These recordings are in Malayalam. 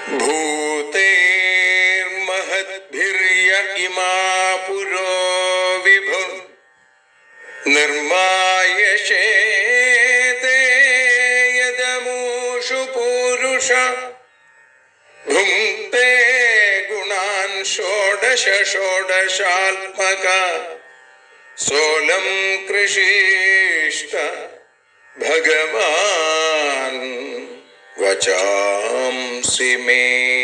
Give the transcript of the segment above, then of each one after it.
ഭൂതേർമഹദ്ഭിര്യ ഇമാ പുരോ വിഭു നിർമായശേതേ യദമൂഷു പൂരുഷ ഭുങ്ക്തേ ഗുണാൻ ഷോഡശ ഷോഡശാത്മക സോലം കൃഷിഷ്ട ഭഗവാൻ വചാംസി മേ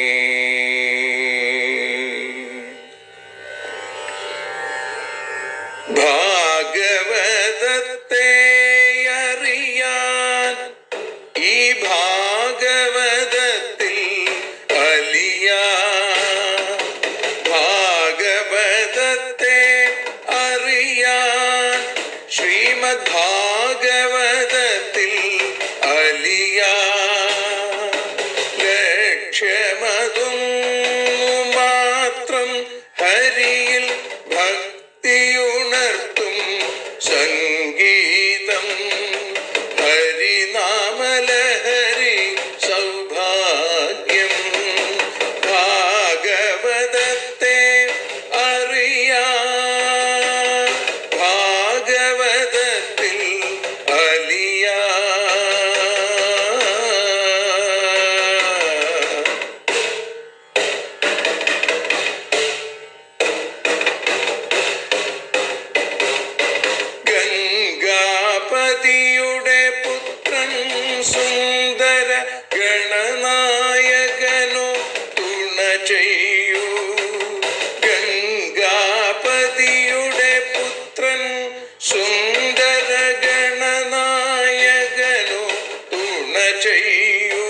ഭാഗവതത്തെ അറിയാൻ ഈ ഭാഗവതത്തിൽ അലിയാൻ ഭാഗവതത്തെ അറിയാൻ ശ്രീമദ് ഭാഗവതത്തിൽ അലിയാൻ ലക്ഷ്യമതും മാത്രം ഹരിയിൽ ഭക്തിയുണർത്തും സംഗീതം ഹരിനാമലഹരി സൗഭാഗ്യം ഭാഗവതത്തെ അറിയാ ഭാഗവതത്തിൽ അലിയാ ഗംഗാപതിയുടെ പുത്രൻ സുന്ദര ഗണനായകനോ തുണ ചെയ്യൂ ഗംഗാപതിയുടെ പുത്രൻ സുന്ദര ഗണനായകനോ തുണ ചെയ്യൂ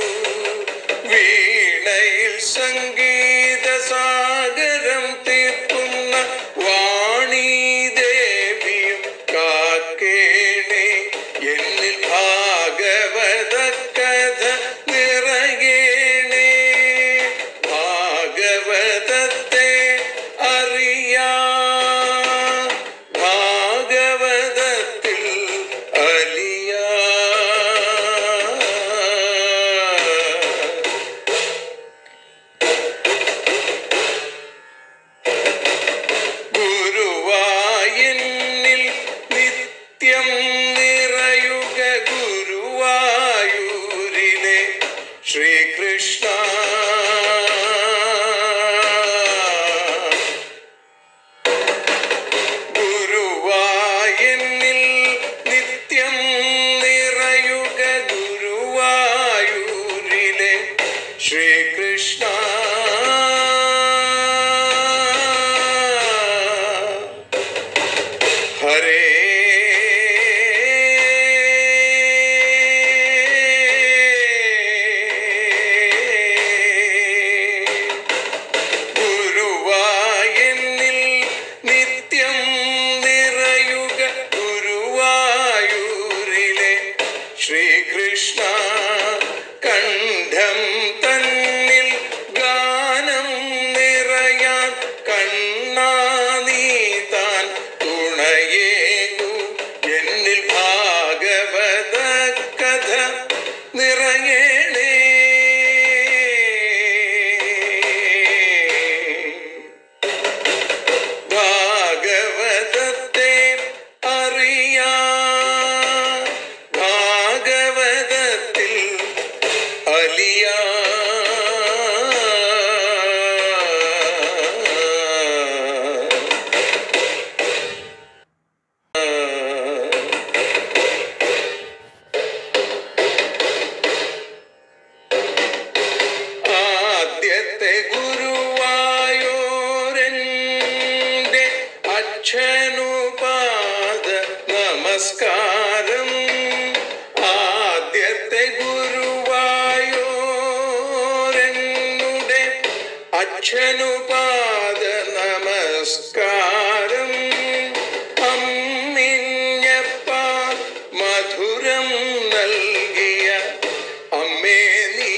വീണയിൽ സംഗീത സാഗരം തീർക്കുന്ന വാണി ദേവിയും കാക്കേണേ എന്നിൽ ഭാഗവത കഥ നിറയേണേ ഭാഗവതത്തെ അറിയാ ഭാഗവതത്തിൽ അലിയാ ഗുരുവായൂരിൽ നിത്യം നിറയുക ഗുരുവായൂരിലെ ശ്രീകൃഷ്ണ ഗുരുവായൂരിൽ നിത്യം നിറയുക ഗുരുവായൂരിലെ ശ്രീകൃഷ്ണ ഹരേ ഗുരുവായൂരിൽ നിത്യം നിറയുക ഗുരുവായൂരിലെ ശ്രീകൃഷ്ണ കണ്ഠം തന്നിൽ ഗാനം നിറയാൻ കണ്ണാ നീ താൻ തുണയേകു എന്നിൽ ഭാഗവത കഥ നിറയണേ ഭാഗവതത്തെ അറിയാ ഭാഗവതത്തിൽ അലിയാ ആദ്യത്തെ ഗുരുവായൂരൻ്റെ അച്ഛനുപാദ നമസ്കാരം ആദ്യത്തെ ഗുരുവായൂരനുടെ അച്ഛനുപാദ നമസ്കാരം അമ്മിഞ്ഞപ്പ മധുരം നൽകിയ അമ്മേ നീ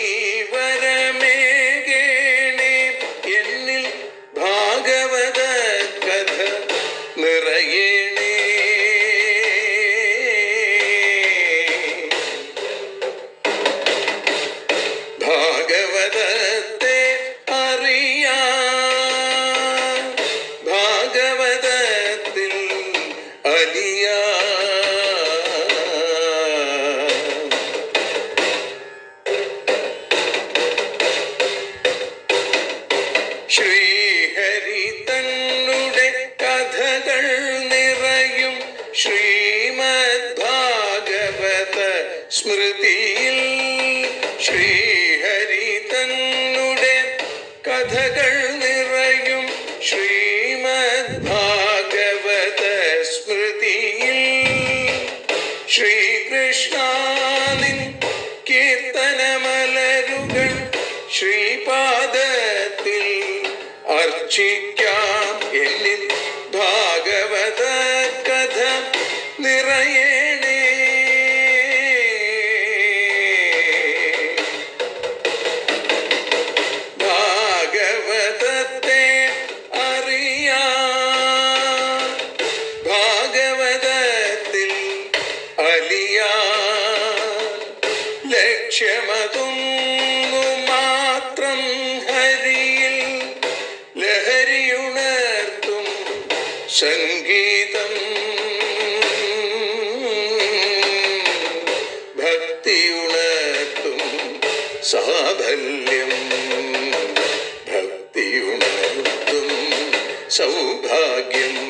വരമേകേണേ എന്നിൽ ഭാഗവത കഥ നിറയേണേ ഭാഗവതത്തെ ശ്രീമദ് ഭാഗവത സ്മൃതിയിൽ ശ്രീഹരി തന്നുടെ കഥകൾ നിറയും ശ്രീമദ് ഭാഗവത സ്മൃതിയിൽ ശ്രീകൃഷ്ണാനിൻ കീർത്തനമലരുകൾ ശ്രീപാദത്തിൽ അർച്ചിക്കാം എന്നിൽ ഭാഗവത കഥ നിറയണേ ഭാഗവതത്തെ അറിയാ ഭാഗവതത്തിൽ അലിയാ ലക്ഷ്യമതൊന്നു മാത്രം ഹരിയിൽ ലഹരിയുണർത്തും സംഗീതം ഭക്തിയുണർത്തും സാഫല്യം ഭക്തിയുണർത്തും സൗഭാഗ്യം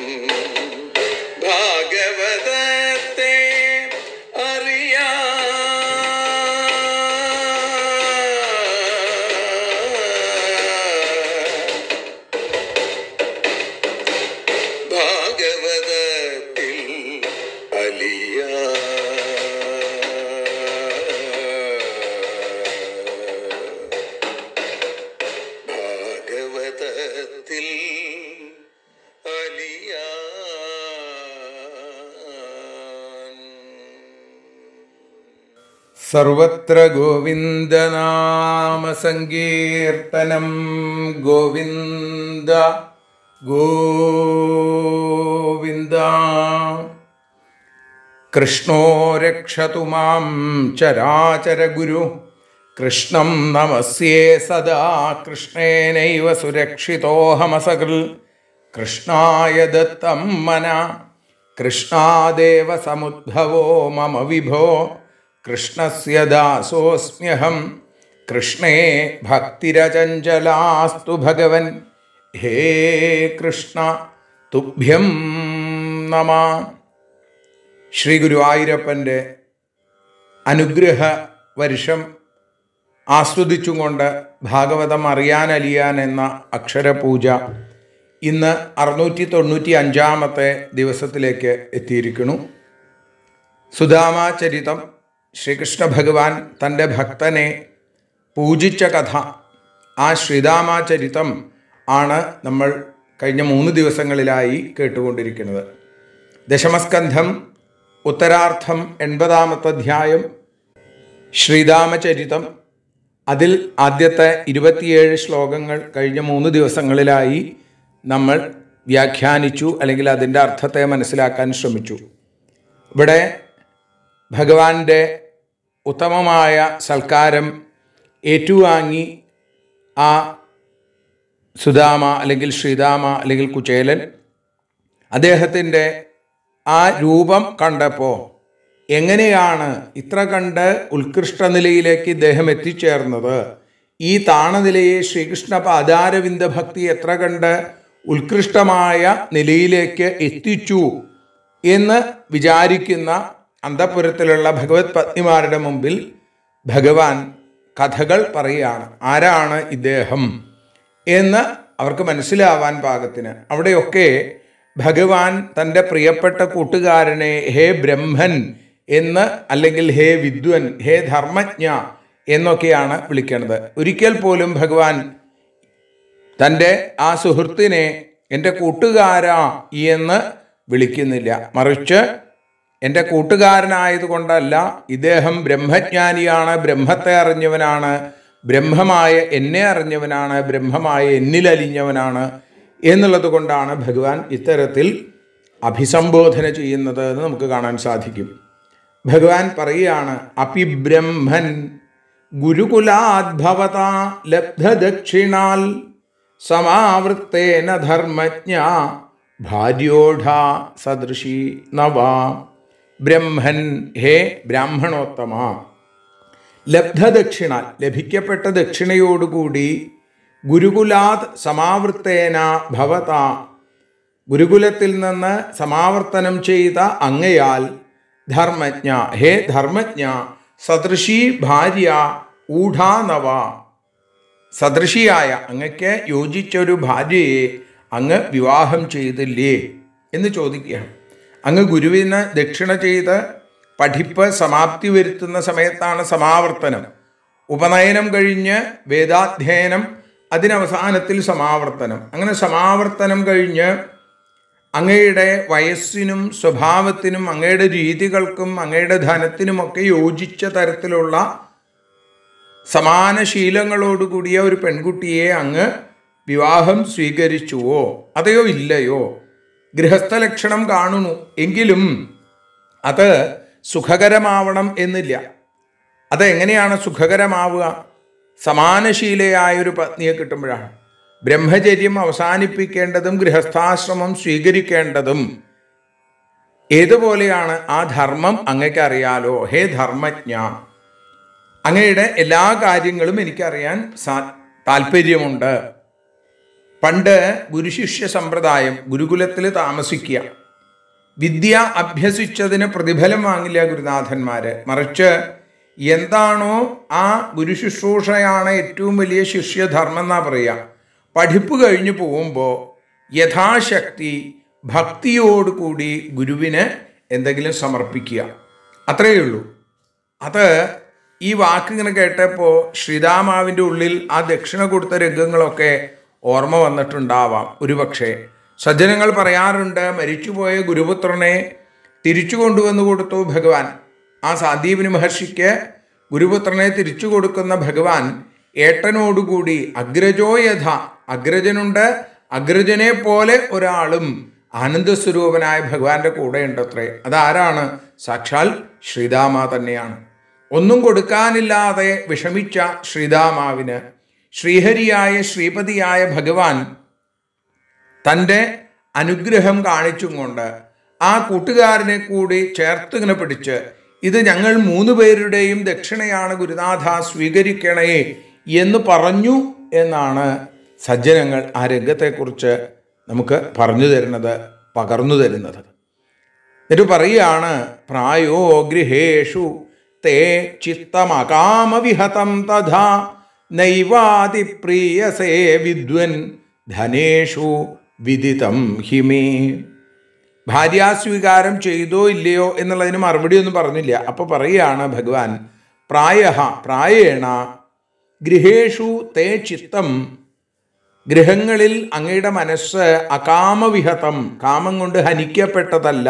ഭാഗവതത്തെ അറിയാ ഭാഗവതത്തിൽ അലിയ ഭാഗവതത്തിൽ അലിയാൻ സർവത്ര ഗോവിന്ദനാമസങ്കീർത്തനം ഗോവിന്ദ ഗോവിന്ദ കൃഷ്ണോ രക്ഷതു മാം ചരാചരഗുരു കൃഷ്ണം നമസ്യേ സദാ കൃഷ്ണേനൈവ സുരക്ഷിതോഹമസകൃൽ കൃഷ്ണായ ദത്തം മന കൃഷ്ണാദേവ സമുദ്ഭവോ മമ വിഭോ കൃഷ്ണസ്യ ദാസോസ്മ്യഹം കൃഷ്ണേ ഭക്തിരചഞ്ചലാസ്തു ഭഗവൻ ഹേ കൃഷ്ണ തുഭ്യം നമ ശ്രീ ഗുരുവായൂരപ്പൻ്റെ അനുഗ്രഹ വർഷം ആസ്വദിച്ചുകൊണ്ട് ഭാഗവതം അറിയാനലിയാൻ എന്ന അക്ഷരപൂജ ഇന്ന് അറുന്നൂറ്റി തൊണ്ണൂറ്റി അഞ്ചാമത്തെ ദിവസത്തിലേക്ക് എത്തിയിരിക്കുന്നു സുധാമാചരിതം ശ്രീകൃഷ്ണ ഭഗവാൻ തൻ്റെ ഭക്തനെ പൂജിച്ച കഥ ആ ശ്രീരാമാചരിതം ആണ് നമ്മൾ കഴിഞ്ഞ മൂന്ന് ദിവസങ്ങളിലായി കേട്ടുകൊണ്ടിരിക്കുന്നത് ദശമസ്കന്ധം ഉത്തരാർത്ഥം എൺപതാമത്തെ അധ്യായം ശ്രീരാമചരിതം അതിൽ ആദ്യത്തെ ഇരുപത്തിയേഴ് ശ്ലോകങ്ങൾ കഴിഞ്ഞ മൂന്ന് ദിവസങ്ങളിലായി നമ്മൾ വ്യാഖ്യാനിച്ചു അല്ലെങ്കിൽ അതിൻ്റെ അർത്ഥത്തെ മനസ്സിലാക്കാൻ ശ്രമിച്ചു ഇവിടെ ഭഗവാന്റെ ഉത്തമമായ സൽക്കാരം ഏറ്റുവാങ്ങി ആ സുധാമ അല്ലെങ്കിൽ ശ്രീതാമ അല്ലെങ്കിൽ കുചേലൻ അദ്ദേഹത്തിൻ്റെ ആ രൂപം കണ്ടപ്പോൾ എങ്ങനെയാണ് ഇത്ര കണ്ട് ഉത്കൃഷ്ട നിലയിലേക്ക് ഇദ്ദേഹം എത്തിച്ചേർന്നത് ഈ താണനിലയെ ശ്രീകൃഷ്ണ പാദാരവിന്ദ ഭക്തി എത്ര കണ്ട് ഉത്കൃഷ്ടമായ നിലയിലേക്ക് എത്തിച്ചു എന്ന് വിചാരിക്കുന്ന അന്തപുരത്തിലുള്ള ഭഗവത് പത്നിമാരുടെ മുമ്പിൽ ഭഗവാൻ കഥകൾ പറയുകയാണ് ആരാണ് ഇദ്ദേഹം എന്ന് അവർക്ക് മനസ്സിലാവാൻ പാകത്തിന് അവിടെയൊക്കെ ഭഗവാൻ തൻ്റെ പ്രിയപ്പെട്ട കൂട്ടുകാരനെ ഹേ ബ്രഹ്മൻ എന്ന് അല്ലെങ്കിൽ ഹേ വിദ്വൻ ഹേ ധർമ്മജ്ഞ എന്നൊക്കെയാണ് വിളിക്കുന്നത് ഒരിക്കൽ പോലും ഭഗവാൻ തൻ്റെ ആ സുഹൃത്തിനെ എൻ്റെ കൂട്ടുകാരാ എന്ന് വിളിക്കുന്നില്ല മറിച്ച് എൻ്റെ കൂട്ടുകാരനായതുകൊണ്ടല്ല ഇദ്ദേഹം ബ്രഹ്മജ്ഞാനിയാണ് ബ്രഹ്മത്തെ അറിഞ്ഞവനാണ് ബ്രഹ്മമായ എന്നെ അറിഞ്ഞവനാണ് ബ്രഹ്മമായ എന്നിലലിഞ്ഞവനാണ് എന്നുള്ളത് കൊണ്ടാണ് ഭഗവാൻ ഇത്തരത്തിൽ അഭിസംബോധന ചെയ്യുന്നത് എന്ന് നമുക്ക് കാണാൻ സാധിക്കും ഭഗവാൻ പറയുകയാണ് അപിബ്രഹ്മൻ ഗുരുകുലാദ്ഭവത ലബ്ധദക്ഷിണാൽ സമാവൃത്തേന ധർമ്മജ്ഞ ഭാര്യോഢ സദൃശി നവ ബ്രഹ്മൻ ഹേ ബ്രാഹ്മണോത്തമ ലബ്ധദക്ഷിണ ലഭിക്കപ്പെട്ട ദക്ഷിണയോടുകൂടി ഗുരുകുലാത് സമാവൃത്തേന ഭവത ഗുരുകുലത്തിൽ നിന്ന് സമാവർത്തനം ചെയ്ത അങ്ങയാൽ ധർമ്മജ്ഞ ഹേ ധർമ്മജ്ഞ സദൃശി ഭാര്യ ഊഢാനവ സദൃശിയായ അങ്ങക്ക് യോജിച്ചൊരു ഭാര്യയെ അങ്ങ് വിവാഹം ചെയ്തില്ലേ എന്ന് ചോദിക്കുകയാണ് അങ്ങ് ഗുരുവിന് ദക്ഷിണ ചെയ്ത് പഠിപ്പ് സമാപ്തി വരുത്തുന്ന സമയത്താണ് സമാവർത്തനം ഉപനയനം കഴിഞ്ഞ് വേദാധ്യയനം അതിനവസാനത്തിൽ സമാവർത്തനം അങ്ങനെ സമാവർത്തനം കഴിഞ്ഞ് അങ്ങയുടെ വയസ്സിനും സ്വഭാവത്തിനും അങ്ങയുടെ രീതികൾക്കും അങ്ങയുടെ ധനത്തിനുമൊക്കെ യോജിച്ച തരത്തിലുള്ള സമാന ശീലങ്ങളോടുകൂടിയ ഒരു പെൺകുട്ടിയെ അങ്ങ് വിവാഹം സ്വീകരിച്ചുവോ അതെയോ ഇല്ലയോ ഗൃഹസ്ഥ ലക്ഷണം കാണുന്നു എങ്കിലും അത് സുഖകരമാവണം എന്നില്ല അതെങ്ങനെയാണ് സുഖകരമാവുക സമാനശീലയായ ഒരു പത്നിയെ കിട്ടുമ്പോഴാണ് ബ്രഹ്മചര്യം അവസാനിപ്പിക്കേണ്ടതും ഗൃഹസ്ഥാശ്രമം സ്വീകരിക്കേണ്ടതും ഏതുപോലെയാണ് ആ ധർമ്മം അങ്ങക്ക് അറിയാലോ ഹേ ധർമ്മജ്ഞ അങ്ങയുടെ എല്ലാ കാര്യങ്ങളും എനിക്കറിയാൻ സാ താല്പര്യമുണ്ട് പണ്ട് ഗുരുശിഷ്യ സമ്പ്രദായം ഗുരുകുലത്തിൽ താമസിക്കുക വിദ്യ അഭ്യസിച്ചതിന് പ്രതിഫലം വാങ്ങില്ല ഗുരുനാഥന്മാര് മറിച്ച് എന്താണോ ആ ഗുരുശുശ്രൂഷയാണ് ഏറ്റവും വലിയ ശിഷ്യധർമ്മം എന്നാ പറയുക പഠിപ്പ് കഴിഞ്ഞു പോകുമ്പോൾ യഥാശക്തി ഭക്തിയോടുകൂടി ഗുരുവിന് എന്തെങ്കിലും സമർപ്പിക്കുക അത്രയേ ഉള്ളൂ അത് ഈ വാക്ക് ഇങ്ങനെ കേട്ടപ്പോൾ ശ്രീരാമാവിൻ്റെ ഉള്ളിൽ ആ ദക്ഷിണ കൊടുത്ത രംഗങ്ങളൊക്കെ ഓർമ്മ വന്നിട്ടുണ്ടാവാം ഒരുപക്ഷെ സജ്ജനങ്ങൾ പറയാറുണ്ട് മരിച്ചുപോയ ഗുരുപുത്രനെ തിരിച്ചു കൊണ്ടുവന്നു കൊടുത്തു ഭഗവാൻ ആ സാദീപിനി മഹർഷിക്ക് ഗുരുപുത്രനെ തിരിച്ചു കൊടുക്കുന്ന ഭഗവാൻ ഏട്ടനോടുകൂടി അഗ്രജോ യഥ അഗ്രജനുണ്ട് അഗ്രജനെ പോലെ ഒരാളും ആനന്ദസ്വരൂപനായ ഭഗവാന്റെ കൂടെ ഉണ്ടത്രേ അതാരാണ് സാക്ഷാൽ ശ്രീരാമ തന്നെയാണ് ഒന്നും കൊടുക്കാനില്ലാതെ വിഷമിച്ച ശ്രീരാമാവിന് ശ്രീഹരിയായ ശ്രീപതിയായ ഭഗവാൻ തൻ്റെ അനുഗ്രഹം കാണിച്ചും കൊണ്ട് ആ കൂട്ടുകാരനെ കൂടി ചേർത്തിങ്ങനെ പിടിച്ച് ഇത് ഞങ്ങൾ മൂന്ന് പേരുടെയും ദക്ഷിണയാണ് ഗുരുനാഥ സ്വീകരിക്കണേ എന്ന് പറഞ്ഞു എന്നാണ് സജ്ജനങ്ങൾ ആ രംഗത്തെക്കുറിച്ച് നമുക്ക് പറഞ്ഞു തരുന്നത് പകർന്നു തരുന്നത് എന്നിട്ട് പറയുകയാണ് പ്രായോ ഗൃഹേഷു തേ ചിത്തമകാമവിഹതം തഥാ നൈവാതിപ്രീയസേ വിദ്വൻ ധനേഷു വിദിതം ഹിമേ ഭാര്യാസ്വീകാരം ചെയ്തോ ഇല്ലയോ എന്നുള്ളതിന് മറുപടി ഒന്നും പറഞ്ഞില്ല അപ്പൊ പറയുകയാണ് ഭഗവാൻ പ്രായ പ്രായേണ ഗൃഹേഷു തേ ചിത്തം ഗൃഹങ്ങളിൽ അങ്ങയുടെ മനസ്സ് അകാമവിഹതം കാമം കൊണ്ട് ഹനിക്കപ്പെട്ടതല്ല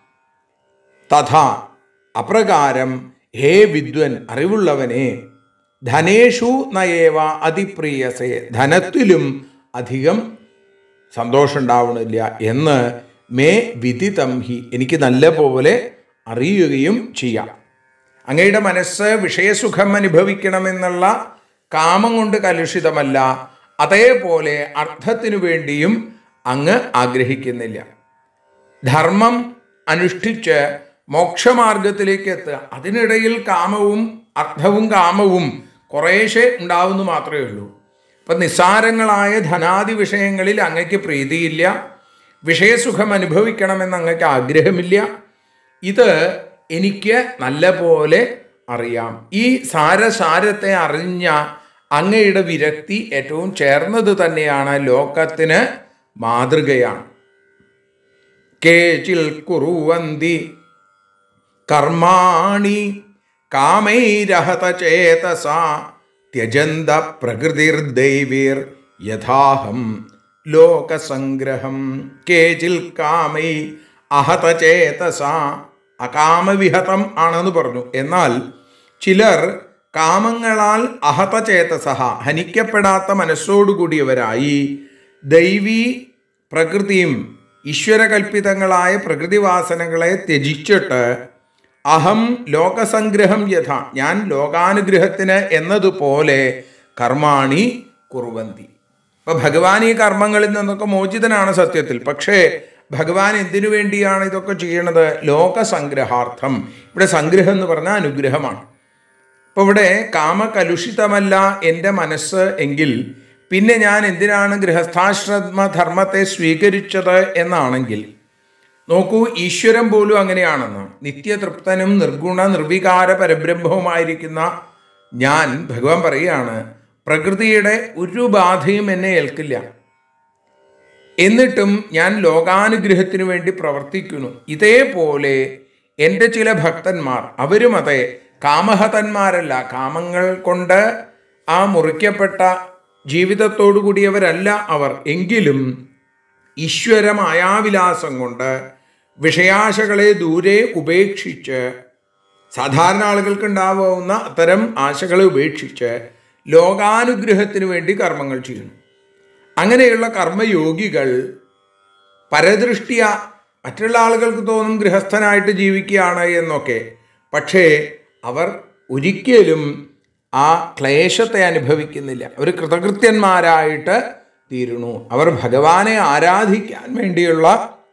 തഥാ അപ്രകാരം ഹേ വിദ്വൻ അറിവുള്ളവനെ ധനേഷു നയേവ അതിപ്രിയസേ ധനത്തിലും അധികം സന്തോഷം ഉണ്ടാവണില്ല എന്ന് മേ വിദിതം ഹി എനിക്ക് നല്ല പോലെ അറിയുകയും ചെയ്യാം അങ്ങയുടെ മനസ്സ് വിഷയസുഖം അനുഭവിക്കണമെന്നുള്ള കാമം കൊണ്ട് കലുഷിതമല്ല അതേപോലെ അർത്ഥത്തിനു വേണ്ടിയും അങ്ങ് ആഗ്രഹിക്കുന്നില്ല ധർമ്മം അനുഷ്ഠിച്ച് മോക്ഷമാർഗത്തിലേക്ക് എത്തുക അതിനിടയിൽ കാമവും അർത്ഥവും കാമവും കുറേശ്ശെ ഉണ്ടാവുന്നു മാത്രമേ ഉള്ളൂ അപ്പം നിസ്സാരങ്ങളായ ധനാദി വിഷയങ്ങളിൽ അങ്ങയ്ക്ക് പ്രീതിയില്ല വിഷയസുഖം അനുഭവിക്കണമെന്ന് അങ്ങയ്ക്ക് ആഗ്രഹമില്ല ഇത് എനിക്ക് നല്ല പോലെ അറിയാം ഈ സാരസാരത്തെ അറിഞ്ഞ അങ്ങയുടെ വിരക്തി ഏറ്റവും ചേർന്നത് തന്നെയാണ് ലോകത്തിന് മാതൃകയാണ് കേച്ചിൽ കുറുവന്തി കർമാണി കാമൈരഹത ചേതസ ത്യജന്ത പ്രകൃതിർദൈവീർ യഥാഹം ലോകസംഗ്രഹം കേച്ചിൽ കാമൈ അഹത ചേതസ അകാമവിഹതം ആണെന്ന് പറഞ്ഞു എന്നാൽ ചിലർ കാമങ്ങളാൽ അഹത ചേതസഹ ഹനിക്കപ്പെടാത്ത മനസ്സോടുകൂടിയവരായി ദൈവീ പ്രകൃതിയും ഈശ്വരകൽപ്പിതങ്ങളായ പ്രകൃതിവാസനകളെ ത്യജിച്ചിട്ട് അഹം ലോകസംഗ്രഹം യഥ ഞാൻ ലോകാനുഗ്രഹത്തിന് എന്നതുപോലെ കർമാണി കുറുവന്തി അപ്പൊ ഭഗവാൻ ഈ കർമ്മങ്ങളിൽ നിന്നൊക്കെ മോചിതനാണ് സത്യത്തിൽ പക്ഷേ ഭഗവാൻ എന്തിനു വേണ്ടിയാണ് ഇതൊക്കെ ചെയ്യണത് ലോകസംഗ്രഹാർത്ഥം ഇവിടെ സംഗ്രഹം എന്ന് പറഞ്ഞാൽ അനുഗ്രഹമാണ് അപ്പോൾ ഇവിടെ കാമകലുഷിതമല്ല എൻ്റെ മനസ്സ് എങ്കിൽ പിന്നെ ഞാൻ എന്തിനാണ് ഗൃഹസ്ഥാശ്രമ ധർമ്മത്തെ സ്വീകരിച്ചത് എന്നാണെങ്കിൽ നോക്കൂ ഈശ്വരൻ പോലും അങ്ങനെയാണെന്ന് നിത്യതൃപ്തനും നിർഗുണ നിർവികാര പരബ്രഹ്മവുമായിരിക്കുന്ന ഞാൻ ഭഗവാൻ പറയുകയാണ് പ്രകൃതിയുടെ ഒരു ബാധയും എന്നെ ഏൽക്കില്ല എന്നിട്ടും ഞാൻ ലോകാനുഗ്രഹത്തിനു വേണ്ടി പ്രവർത്തിക്കുന്നു ഇതേപോലെ എൻ്റെ ചില ഭക്തന്മാർ അവരും അതെ കാമഹതന്മാരല്ല കാമങ്ങൾ കൊണ്ട് ആ മുറിക്കപ്പെട്ട ജീവിതത്തോടു കൂടിയവരല്ല അവർ എങ്കിലും ഈശ്വര മായാവിലാസം കൊണ്ട് വിഷയാശകളെ ദൂരെ ഉപേക്ഷിച്ച് സാധാരണ ആളുകൾക്ക് ഉണ്ടാവുന്ന അത്തരം ആശകളെ ഉപേക്ഷിച്ച് ലോകാനുഗ്രഹത്തിന് വേണ്ടി കർമ്മങ്ങൾ ചെയ്യുന്നു അങ്ങനെയുള്ള കർമ്മയോഗികൾ പരദൃഷ്ടിയ മറ്റുള്ള ആളുകൾക്ക് തോന്നും ഗൃഹസ്ഥനായിട്ട് ജീവിക്കുകയാണ് എന്നൊക്കെ പക്ഷേ അവർ ഒരിക്കലും ആ ക്ലേശത്തെ അനുഭവിക്കുന്നില്ല അവർ കൃതകൃത്യന്മാരായിട്ട് തീരുന്നു അവർ ഭഗവാനെ ആരാധിക്കാൻ വേണ്ടിയുള്ള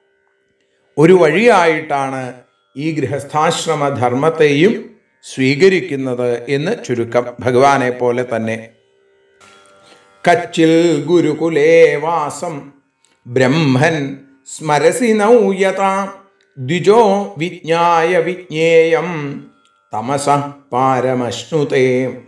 ഒരു വഴിയായിട്ടാണ് ഈ ഗൃഹസ്ഥാശ്രമ ധർമ്മത്തെയും സ്വീകരിക്കുന്നത് എന്ന് ചുരുക്കം ഭഗവാനെ പോലെ തന്നെ കച്ചിൽ ഗുരുകുലേ വാസം ബ്രഹ്മൻ സ്മരസി നൗയത ദ്വിജോ വിജ്ഞായ വിജ്ഞേയം തമസ പാരമശ്നുതേ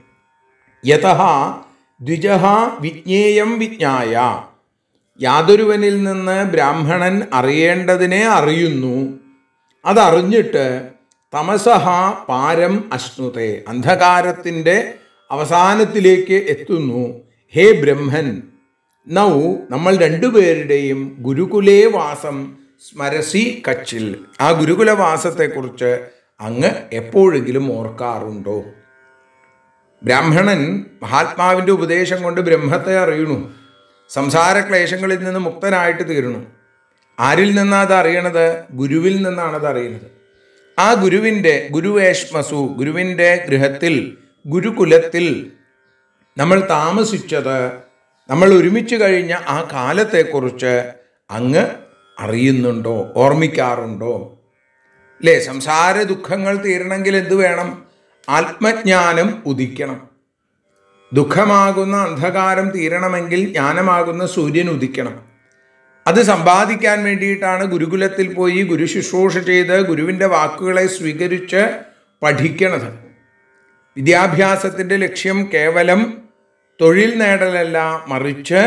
യത ദ്വിജ വിജ്ഞേയം വിജ്ഞായ യാതൊരുവനിൽ നിന്ന് ബ്രാഹ്മണൻ അറിയേണ്ടതിനെ അറിയുന്നു അതറിഞ്ഞിട്ട് തമസഹ പാരം അശ്നുതേ അന്ധകാരത്തിൻ്റെ അവസാനത്തിലേക്ക് എത്തുന്നു ഹേ ബ്രഹ്മൻ നൗ നമ്മൾ രണ്ടുപേരുടെയും ഗുരുകുലേ വാസം സ്മരസി കച്ചിൽ ആ ഗുരുകുലവാസത്തെക്കുറിച്ച് അങ്ങ് എപ്പോഴെങ്കിലും ഓർക്കാറുണ്ടോ ബ്രാഹ്മണൻ മഹാത്മാവിൻ്റെ ഉപദേശം കൊണ്ട് ബ്രഹ്മത്തെ അറിയണു സംസാര ക്ലേശങ്ങളിൽ നിന്ന് മുക്തനായിട്ട് തീരണു ആരിൽ നിന്നാണ് അത് അറിയണത് ഗുരുവിൽ നിന്നാണ് അത് അറിയുന്നത് ആ ഗുരുവിൻ്റെ ഗുരുവേഷ്മസു ഗുരുവിൻ്റെ ഗൃഹത്തിൽ ഗുരുകുലത്തിൽ നമ്മൾ താമസിച്ചത് നമ്മൾ ഒരുമിച്ച് കഴിഞ്ഞ ആ കാലത്തെക്കുറിച്ച് അങ്ങ് അറിയുന്നുണ്ടോ ഓർമ്മിക്കാറുണ്ടോ അല്ലേ സംസാര ദുഃഖങ്ങൾ തീരണമെങ്കിൽ എന്ത് വേണം ആത്മജ്ഞാനം ഉദിക്കണം ദുഃഖമാകുന്ന അന്ധകാരം തീരണമെങ്കിൽ ജ്ഞാനമാകുന്ന സൂര്യൻ ഉദിക്കണം അത് സമ്പാദിക്കാൻ വേണ്ടിയിട്ടാണ് ഗുരുകുലത്തിൽ പോയി ഗുരു ശുശ്രൂഷ ചെയ്ത് ഗുരുവിൻ്റെ വാക്കുകളെ സ്വീകരിച്ച് പഠിക്കണത് വിദ്യാഭ്യാസത്തിൻ്റെ ലക്ഷ്യം കേവലം തൊഴിൽ നേടലല്ല മറിച്ച്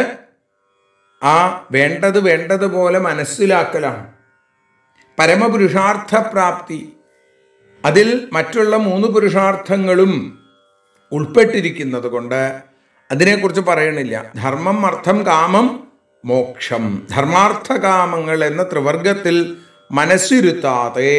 ആ വേണ്ടത് വേണ്ടതുപോലെ മനസ്സിലാക്കലാണ് പരമപുരുഷാർത്ഥ പ്രാപ്തി അതിൽ മറ്റുള്ള മൂന്ന് പുരുഷാർത്ഥങ്ങളും ഉൾപ്പെട്ടിരിക്കുന്നത് കൊണ്ട് അതിനെക്കുറിച്ച് പറയണില്ല ധർമ്മം അർത്ഥം കാമം മോക്ഷം ധർമാർത്ഥകാമങ്ങൾ എന്ന ത്രിവർഗത്തിൽ മനസ്സിരുത്താതെ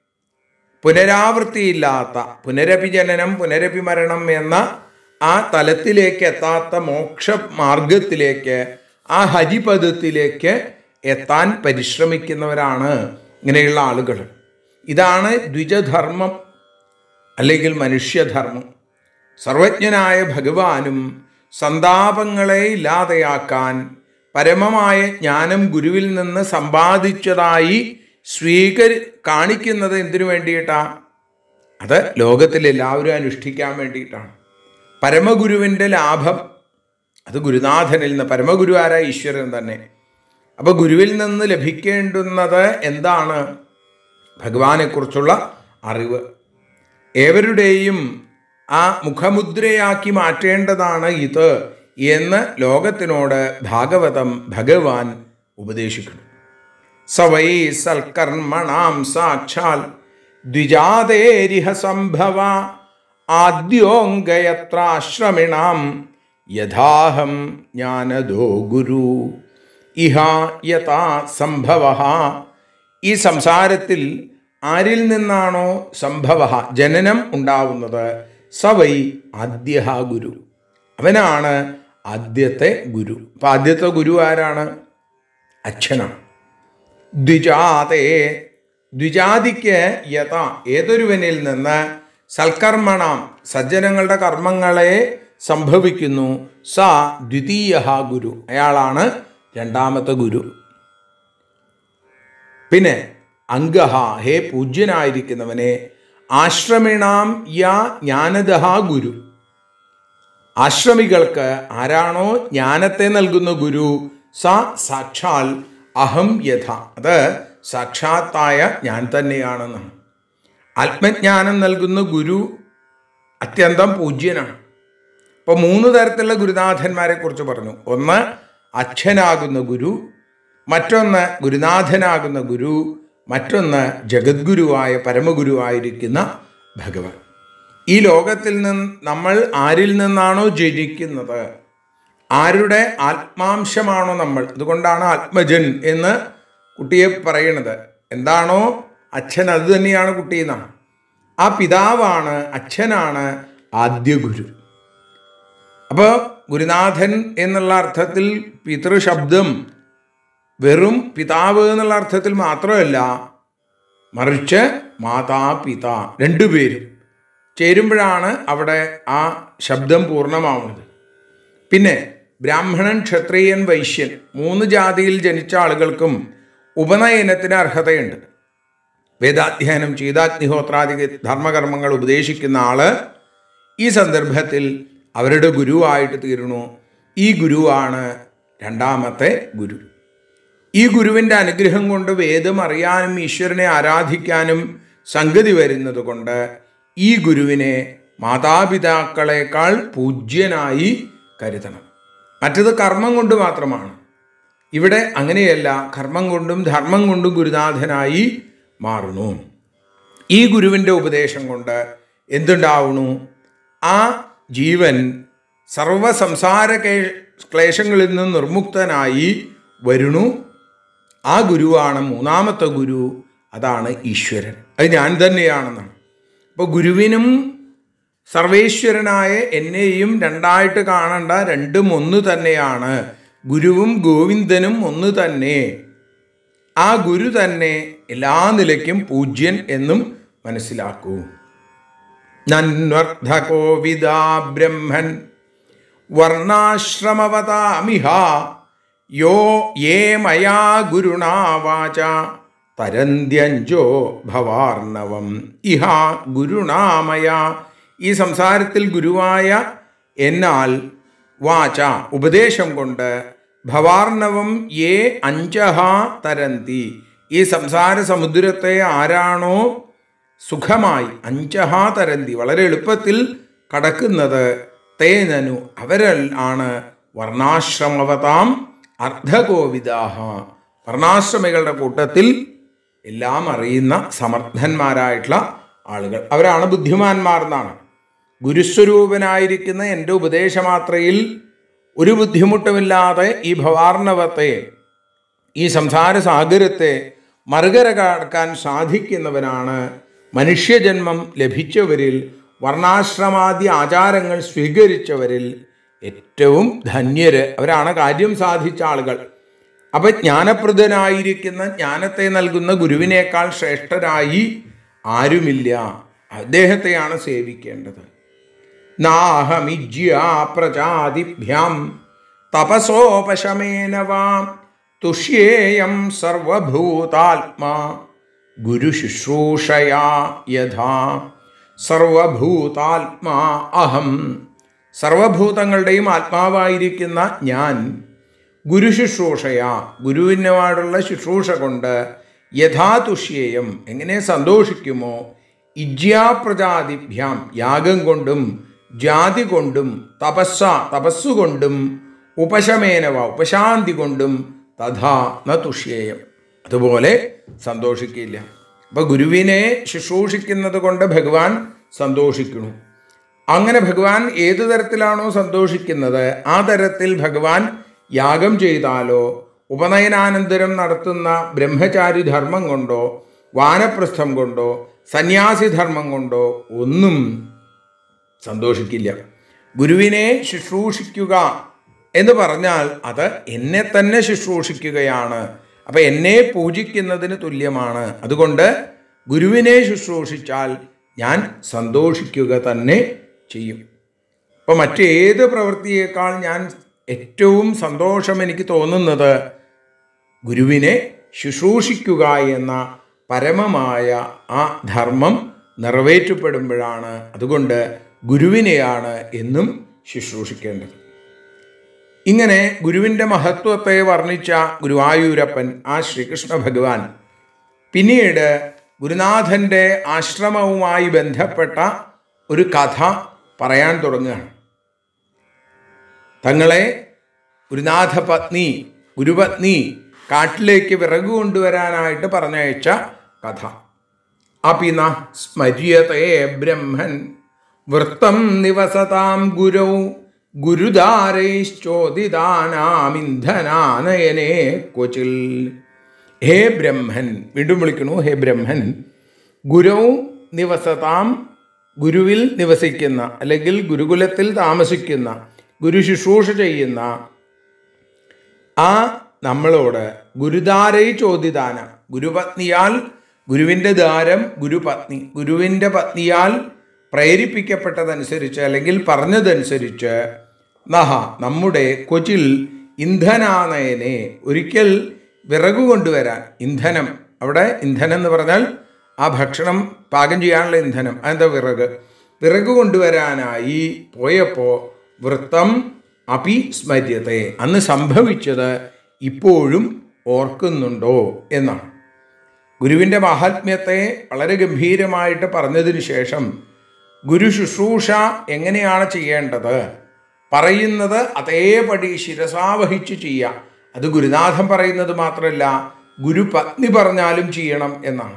പുനരാവൃത്തിയില്ലാത്ത പുനരഭിജനനം പുനരഭിമരണം എന്ന ആ തലത്തിലേക്ക് എത്താത്ത മോക്ഷ മാർഗത്തിലേക്ക് ആ ഹരിപദത്തിലേക്ക് എത്താൻ പരിശ്രമിക്കുന്നവരാണ് ഇങ്ങനെയുള്ള ആളുകൾ ഇതാണ് ദ്വിജധർമ്മം അല്ലെങ്കിൽ മനുഷ്യധർമ്മം സർവജ്ഞനായ ഭഗവാനും സന്താപങ്ങളെ ഇല്ലാതെയാക്കാൻ പരമമായ ജ്ഞാനം ഗുരുവിൽ നിന്ന് സമ്പാദിച്ചതായി സ്വീകരി കാണിക്കുന്നത് എന്തിനു വേണ്ടിയിട്ടാ അത് ലോകത്തിൽ എല്ലാവരും അനുഷ്ഠിക്കാൻ വേണ്ടിയിട്ടാണ് പരമഗുരുവിൻ്റെ ലാഭം അത് ഗുരുനാഥനിൽ നിന്ന് പരമഗുരു ആരാ ഈശ്വരൻ തന്നെ അപ്പോൾ ഗുരുവിൽ നിന്ന് ലഭിക്കേണ്ടുന്നത് എന്താണ് ഭഗവാനെക്കുറിച്ചുള്ള അറിവ് ഏവരുടെയും ആ മുഖമുദ്രയാക്കി മാറ്റേണ്ടതാണ് ഇത് എന്ന് ലോകത്തിനോട് ഭാഗവതം ഭഗവാൻ ഉപദേശിക്കുന്നു സവൈ സൽക്കർമ്മണാം സാക്ഷാൽ ദ്വിജാതേരിഹ സംഭവ ആദ്യോങ്കയത്രാശ്രമിണാം യഥാഹം ജ്ഞാനദോ ഗുരു ഇഹ യഥാ സംഭവ ഈ സംസാരത്തിൽ ആരിൽ നിന്നാണോ സംഭവ ജനനം ഉണ്ടാവുന്നത് സവൈ ആദ്യ ഗുരു അവനാണ് ആദ്യത്തെ ഗുരു അപ്പം ആദ്യത്തെ ഗുരു ആരാണ് അച്ഛനാണ് ദ്വിജാതേ ദ്വിജാതിക്ക് യഥ ഏതൊരുവനിൽ നിന്ന് സൽക്കർമ്മണം സജ്ജനങ്ങളുടെ കർമ്മങ്ങളെ സംഭവിക്കുന്നു സ ദ്വിതീയ ഗുരു അയാളാണ് രണ്ടാമത്തെ ഗുരു പിന്നെ അംഗഹ ഹേ പൂജ്യനായിരിക്കുന്നവനെ ആശ്രമിണാം യാ ജ്ഞാനദഹ ഗുരു ആശ്രമികൾക്ക് ആരാണോ ജ്ഞാനത്തെ നൽകുന്ന ഗുരു സ സാക്ഷാൽ അഹം യഥ അത് സാക്ഷാത്തായ ഞാൻ തന്നെയാണെന്നാണ് ആത്മജ്ഞാനം നൽകുന്ന ഗുരു അത്യന്തം പൂജ്യനാണ് ഇപ്പോൾ മൂന്ന് തരത്തിലുള്ള ഗുരുനാഥന്മാരെ കുറിച്ച് പറഞ്ഞു ഒന്ന് അച്ഛനാകുന്ന ഗുരു മറ്റൊന്ന് ഗുരുനാഥനാകുന്ന ഗുരു മറ്റൊന്ന് ജഗദ്ഗുരുവായ പരമഗുരുവായിരിക്കുന്ന ഭഗവാൻ ഈ ലോകത്തിൽ നിന്ന് നമ്മൾ ആരിൽ നിന്നാണോ ജനിക്കുന്നത് ആരുടെ ആത്മാംശമാണോ നമ്മൾ അതുകൊണ്ടാണ് ആത്മജൻ എന്ന് കുട്ടിയെ പറയണത് എന്താണോ അച്ഛൻ അത് തന്നെയാണ് കുട്ടി എന്നാണ് ആ പിതാവാണ് അച്ഛനാണ് ആദ്യ ഗുരു അപ്പോൾ ഗുരുനാഥൻ എന്നുള്ള അർത്ഥത്തിൽ പിതൃശബ്ദം വെറും പിതാവ് എന്നുള്ള അർത്ഥത്തിൽ മാത്രമല്ല മറിച്ച് മാതാ പിത രണ്ടുപേരും ചേരുമ്പോഴാണ് അവിടെ ആ ശബ്ദം പൂർണ്ണമാവുന്നത് പിന്നെ ബ്രാഹ്മണൻ ക്ഷത്രിയൻ വൈശ്യൻ മൂന്ന് ജാതിയിൽ ജനിച്ച ആളുകൾക്കും ഉപനയനത്തിന് അർഹതയുണ്ട് വേദാധ്യയനം ചെയ്താഗ്നിഹോത്രാദി ധർമ്മകർമ്മങ്ങൾ ഉപദേശിക്കുന്ന ആള് ഈ സന്ദർഭത്തിൽ അവരുടെ ഗുരുവായിട്ട് തീരുന്നു ഈ ഗുരുവാണ് രണ്ടാമത്തെ ഗുരു ഈ ഗുരുവിൻ്റെ അനുഗ്രഹം കൊണ്ട് വേദം അറിയാനും ഈശ്വരനെ ആരാധിക്കാനും സംഗതി വരുന്നത് കൊണ്ട് ഈ ഗുരുവിനെ മാതാപിതാക്കളെക്കാൾ പൂജ്യനായി കരുതണം മറ്റത് കർമ്മം കൊണ്ട് മാത്രമാണ് ഇവിടെ അങ്ങനെയല്ല കർമ്മം കൊണ്ടും ധർമ്മം കൊണ്ടും ഗുരുനാഥനായി മാറുന്നു ഈ ഗുരുവിൻ്റെ ഉപദേശം കൊണ്ട് എന്തുണ്ടാവുന്നു ആ ജീവൻ സർവ സംസാര കേ- ക്ലേശങ്ങളിൽ നിന്ന് നിർമുക്തനായി വരുന്നു ആ ഗുരുവാണ് മൂന്നാമത്തെ ഗുരു അതാണ് ഈശ്വരൻ അത് ഞാൻ തന്നെയാണെന്നാണ് അപ്പോൾ ഗുരുവിനും സർവേശ്വരനായ എന്നെയും രണ്ടായിട്ട് കാണേണ്ട രണ്ടും ഒന്ന് തന്നെയാണ് ഗുരുവും ഗോവിന്ദനും ഒന്ന് തന്നെ ആ ഗുരു തന്നെ എല്ലാ നിലയ്ക്കും പൂജ്യൻ എന്നും മനസ്സിലാക്കൂ നന്വർത്ഥകോവിദാ ബ്രഹ്മൻ വർണ്ണാശ്രമവതാമിഹ യോ യേ മയാ ഗുരുണാ വാച തരന്ത്യഞ്ചോ ഭവാർണവം ഇഹ ഗുരുണാമയ ഈ സംസാരത്തിൽ ഗുരുവായ എന്നാൽ വാച ഉപദേശം കൊണ്ട് ഭവാർണവം യേ അഞ്ചഹ തരന്തി ഈ സംസാര സമുദ്രത്തെ ആരാണോ സുഖമായി അഞ്ചഹ തരന്തി വളരെ എളുപ്പത്തിൽ കടക്കുന്നത് തേനനു അവരൽ ആണ് വർണ്ണാശ്രമവതാം അർദ്ധകോവിദാഹ വർണ്ണാശ്രമികളുടെ കൂട്ടത്തിൽ എല്ലാം അറിയുന്ന സമർത്ഥന്മാരായിട്ടുള്ള ആളുകൾ അവരാണ് ബുദ്ധിമാന്മാർ എന്നാണ് ഗുരുസ്വരൂപനായിരിക്കുന്ന എൻ്റെ ഉപദേശമാത്രയിൽ ഒരു ബുദ്ധിമുട്ടുമില്ലാതെ ഈ ഭവാർണവത്തെ ഈ സംസാര സാഗരത്തെ മറുകര കടക്കാൻ സാധിക്കുന്നവനാണ് മനുഷ്യജന്മം ലഭിച്ചവരിൽ വർണ്ണാശ്രമാദി ആചാരങ്ങൾ സ്വീകരിച്ചവരിൽ ഏറ്റവും ധന്യര് അവരാണ് കാര്യം സാധിച്ച ആളുകൾ അപ്പൊ ജ്ഞാനപ്രദനായിരിക്കുന്ന ജ്ഞാനത്തെ നൽകുന്ന ഗുരുവിനേക്കാൾ ശ്രേഷ്ഠരായി ആരുമില്ല അദ്ദേഹത്തെയാണ് സേവിക്കേണ്ടത് നാഹമിജ്യ പ്രജാതിഭ്യാം തപസോപശമേന വാം തുഷ്യേയം സർവഭൂതാത്മാ ഗുരുശുശ്രൂഷയാ യഥാ സർവഭൂതാത്മാ അഹം സർവഭൂതങ്ങളുടെയും ആത്മാവായിരിക്കുന്ന ഞാൻ ഗുരുശുശ്രൂഷയാ ഗുരുവിനോടുള്ള ശുശ്രൂഷ കൊണ്ട് യഥാതുഷ്യേയം എങ്ങനെ സന്തോഷിക്കുമോ ഇജ്യാപ്രജാതിഭ്യാം യാഗം കൊണ്ടും ജാതി കൊണ്ടും തപസ്സ തപസ്സുകൊണ്ടും ഉപശമേനവ ഉപശാന്തി കൊണ്ടും തഥാ ന തുഷ്യേയം അതുപോലെ സന്തോഷിക്കില്ല അപ്പൊ ഗുരുവിനെ ശുശ്രൂഷിക്കുന്നത് കൊണ്ട് ഭഗവാൻ സന്തോഷിക്കുന്നു അങ്ങനെ ഭഗവാൻ ഏതു തരത്തിലാണോ സന്തോഷിക്കുന്നത് ആ തരത്തിൽ ഭഗവാൻ യാഗം ചെയ്താലോ ഉപനയനാനന്തരം നടത്തുന്ന ബ്രഹ്മചാരി ധർമ്മം കൊണ്ടോ വാനപ്രസ്ഥം കൊണ്ടോ സന്യാസി ധർമ്മം കൊണ്ടോ ഒന്നും സന്തോഷിക്കില്ല ഗുരുവിനെ ശുശ്രൂഷിക്കുക എന്ന് പറഞ്ഞാൽ അത് എന്നെ തന്നെ ശുശ്രൂഷിക്കുകയാണ് അപ്പൊ എന്നെ പൂജിക്കുന്നതിന് തുല്യമാണ് അതുകൊണ്ട് ഗുരുവിനെ ശുശ്രൂഷിച്ചാൽ ഞാൻ സന്തോഷിക്കുക തന്നെ ചെയ്യും അപ്പോൾ മറ്റേത് പ്രവൃത്തിയേക്കാൾ ഞാൻ ഏറ്റവും സന്തോഷം എനിക്ക് തോന്നുന്നത് ഗുരുവിനെ ശുശ്രൂഷിക്കുക എന്ന പരമമായ ആ ധർമ്മം നിറവേറ്റപ്പെടുമ്പോഴാണ് അതുകൊണ്ട് ഗുരുവിനെയാണ് എന്നും ശുശ്രൂഷിക്കേണ്ടത് ഇങ്ങനെ ഗുരുവിൻ്റെ മഹത്വത്തെ വർണ്ണിച്ച ഗുരുവായൂരപ്പൻ ആ ശ്രീകൃഷ്ണ ഭഗവാൻ പിന്നീട് ഗുരുനാഥൻ്റെ ആശ്രമവുമായി ബന്ധപ്പെട്ട ഒരു കഥ പറയാൻ തുടങ്ങുകയാണ് തങ്ങളെ ഗുരുനാഥ പത്നി ഗുരുപത്നി കാട്ടിലേക്ക് വിറക് കൊണ്ടുവരാനായിട്ട് പറഞ്ഞയച്ച കഥ അപിന സ്മര്യതേ ബ്രഹ്മൻ വൃത്തം നിവസതാം ഗുരൗ ഗുരുദാരൈശ്ചോദിതാനാമിന്ധനാനയനേ ക്വചിൽ ഹേ ബ്രഹ്മൻ വീണ്ടും വിളിക്കണു ഹേ ബ്രഹ്മൻ ഗുരൗ നിവസതാം ഗുരുവിൽ നിവസിക്കുന്ന അല്ലെങ്കിൽ ഗുരുകുലത്തിൽ താമസിക്കുന്ന ഗുരു ശുശ്രൂഷ ചെയ്യുന്ന ആ നമ്മളോട് ഗുരുദാരൈ ചോദിദാന ഗുരുപത്നിയാൽ ഗുരുവിൻ്റെ ദാരം ഗുരുപത്നി ഗുരുവിൻ്റെ പത്നിയാൽ പ്രേരിപ്പിക്കപ്പെട്ടതനുസരിച്ച് അല്ലെങ്കിൽ പറഞ്ഞതനുസരിച്ച് നഹ നമ്മുടെ കൊച്ചിൽ ഇന്ധനാനയനെ ഒരിക്കൽ വിറകു കൊണ്ടുവരാൻ ഇന്ധനം അവിടെ ഇന്ധനം എന്ന് പറഞ്ഞാൽ ആ ഭക്ഷണം പാകം ചെയ്യാനുള്ള ഇന്ധനം അതെന്താ വിറക് വിറക് കൊണ്ടുവരാനായി പോയപ്പോൾ വൃത്തം അപി സ്മര്യത്തെ അന്ന് സംഭവിച്ചത് ഇപ്പോഴും ഓർക്കുന്നുണ്ടോ എന്നാണ് ഗുരുവിൻ്റെ മാഹാത്മ്യത്തെ വളരെ ഗംഭീരമായിട്ട് പറഞ്ഞതിന് ശേഷം ഗുരു ശുശ്രൂഷ എങ്ങനെയാണ് ചെയ്യേണ്ടത് പറയുന്നത് അതേപടി ശിരസാവഹിച്ച് ചെയ്യുക അത് ഗുരുനാഥൻ പറയുന്നത് മാത്രമല്ല ഗുരു പത്നി പറഞ്ഞാലും ചെയ്യണം എന്നാണ്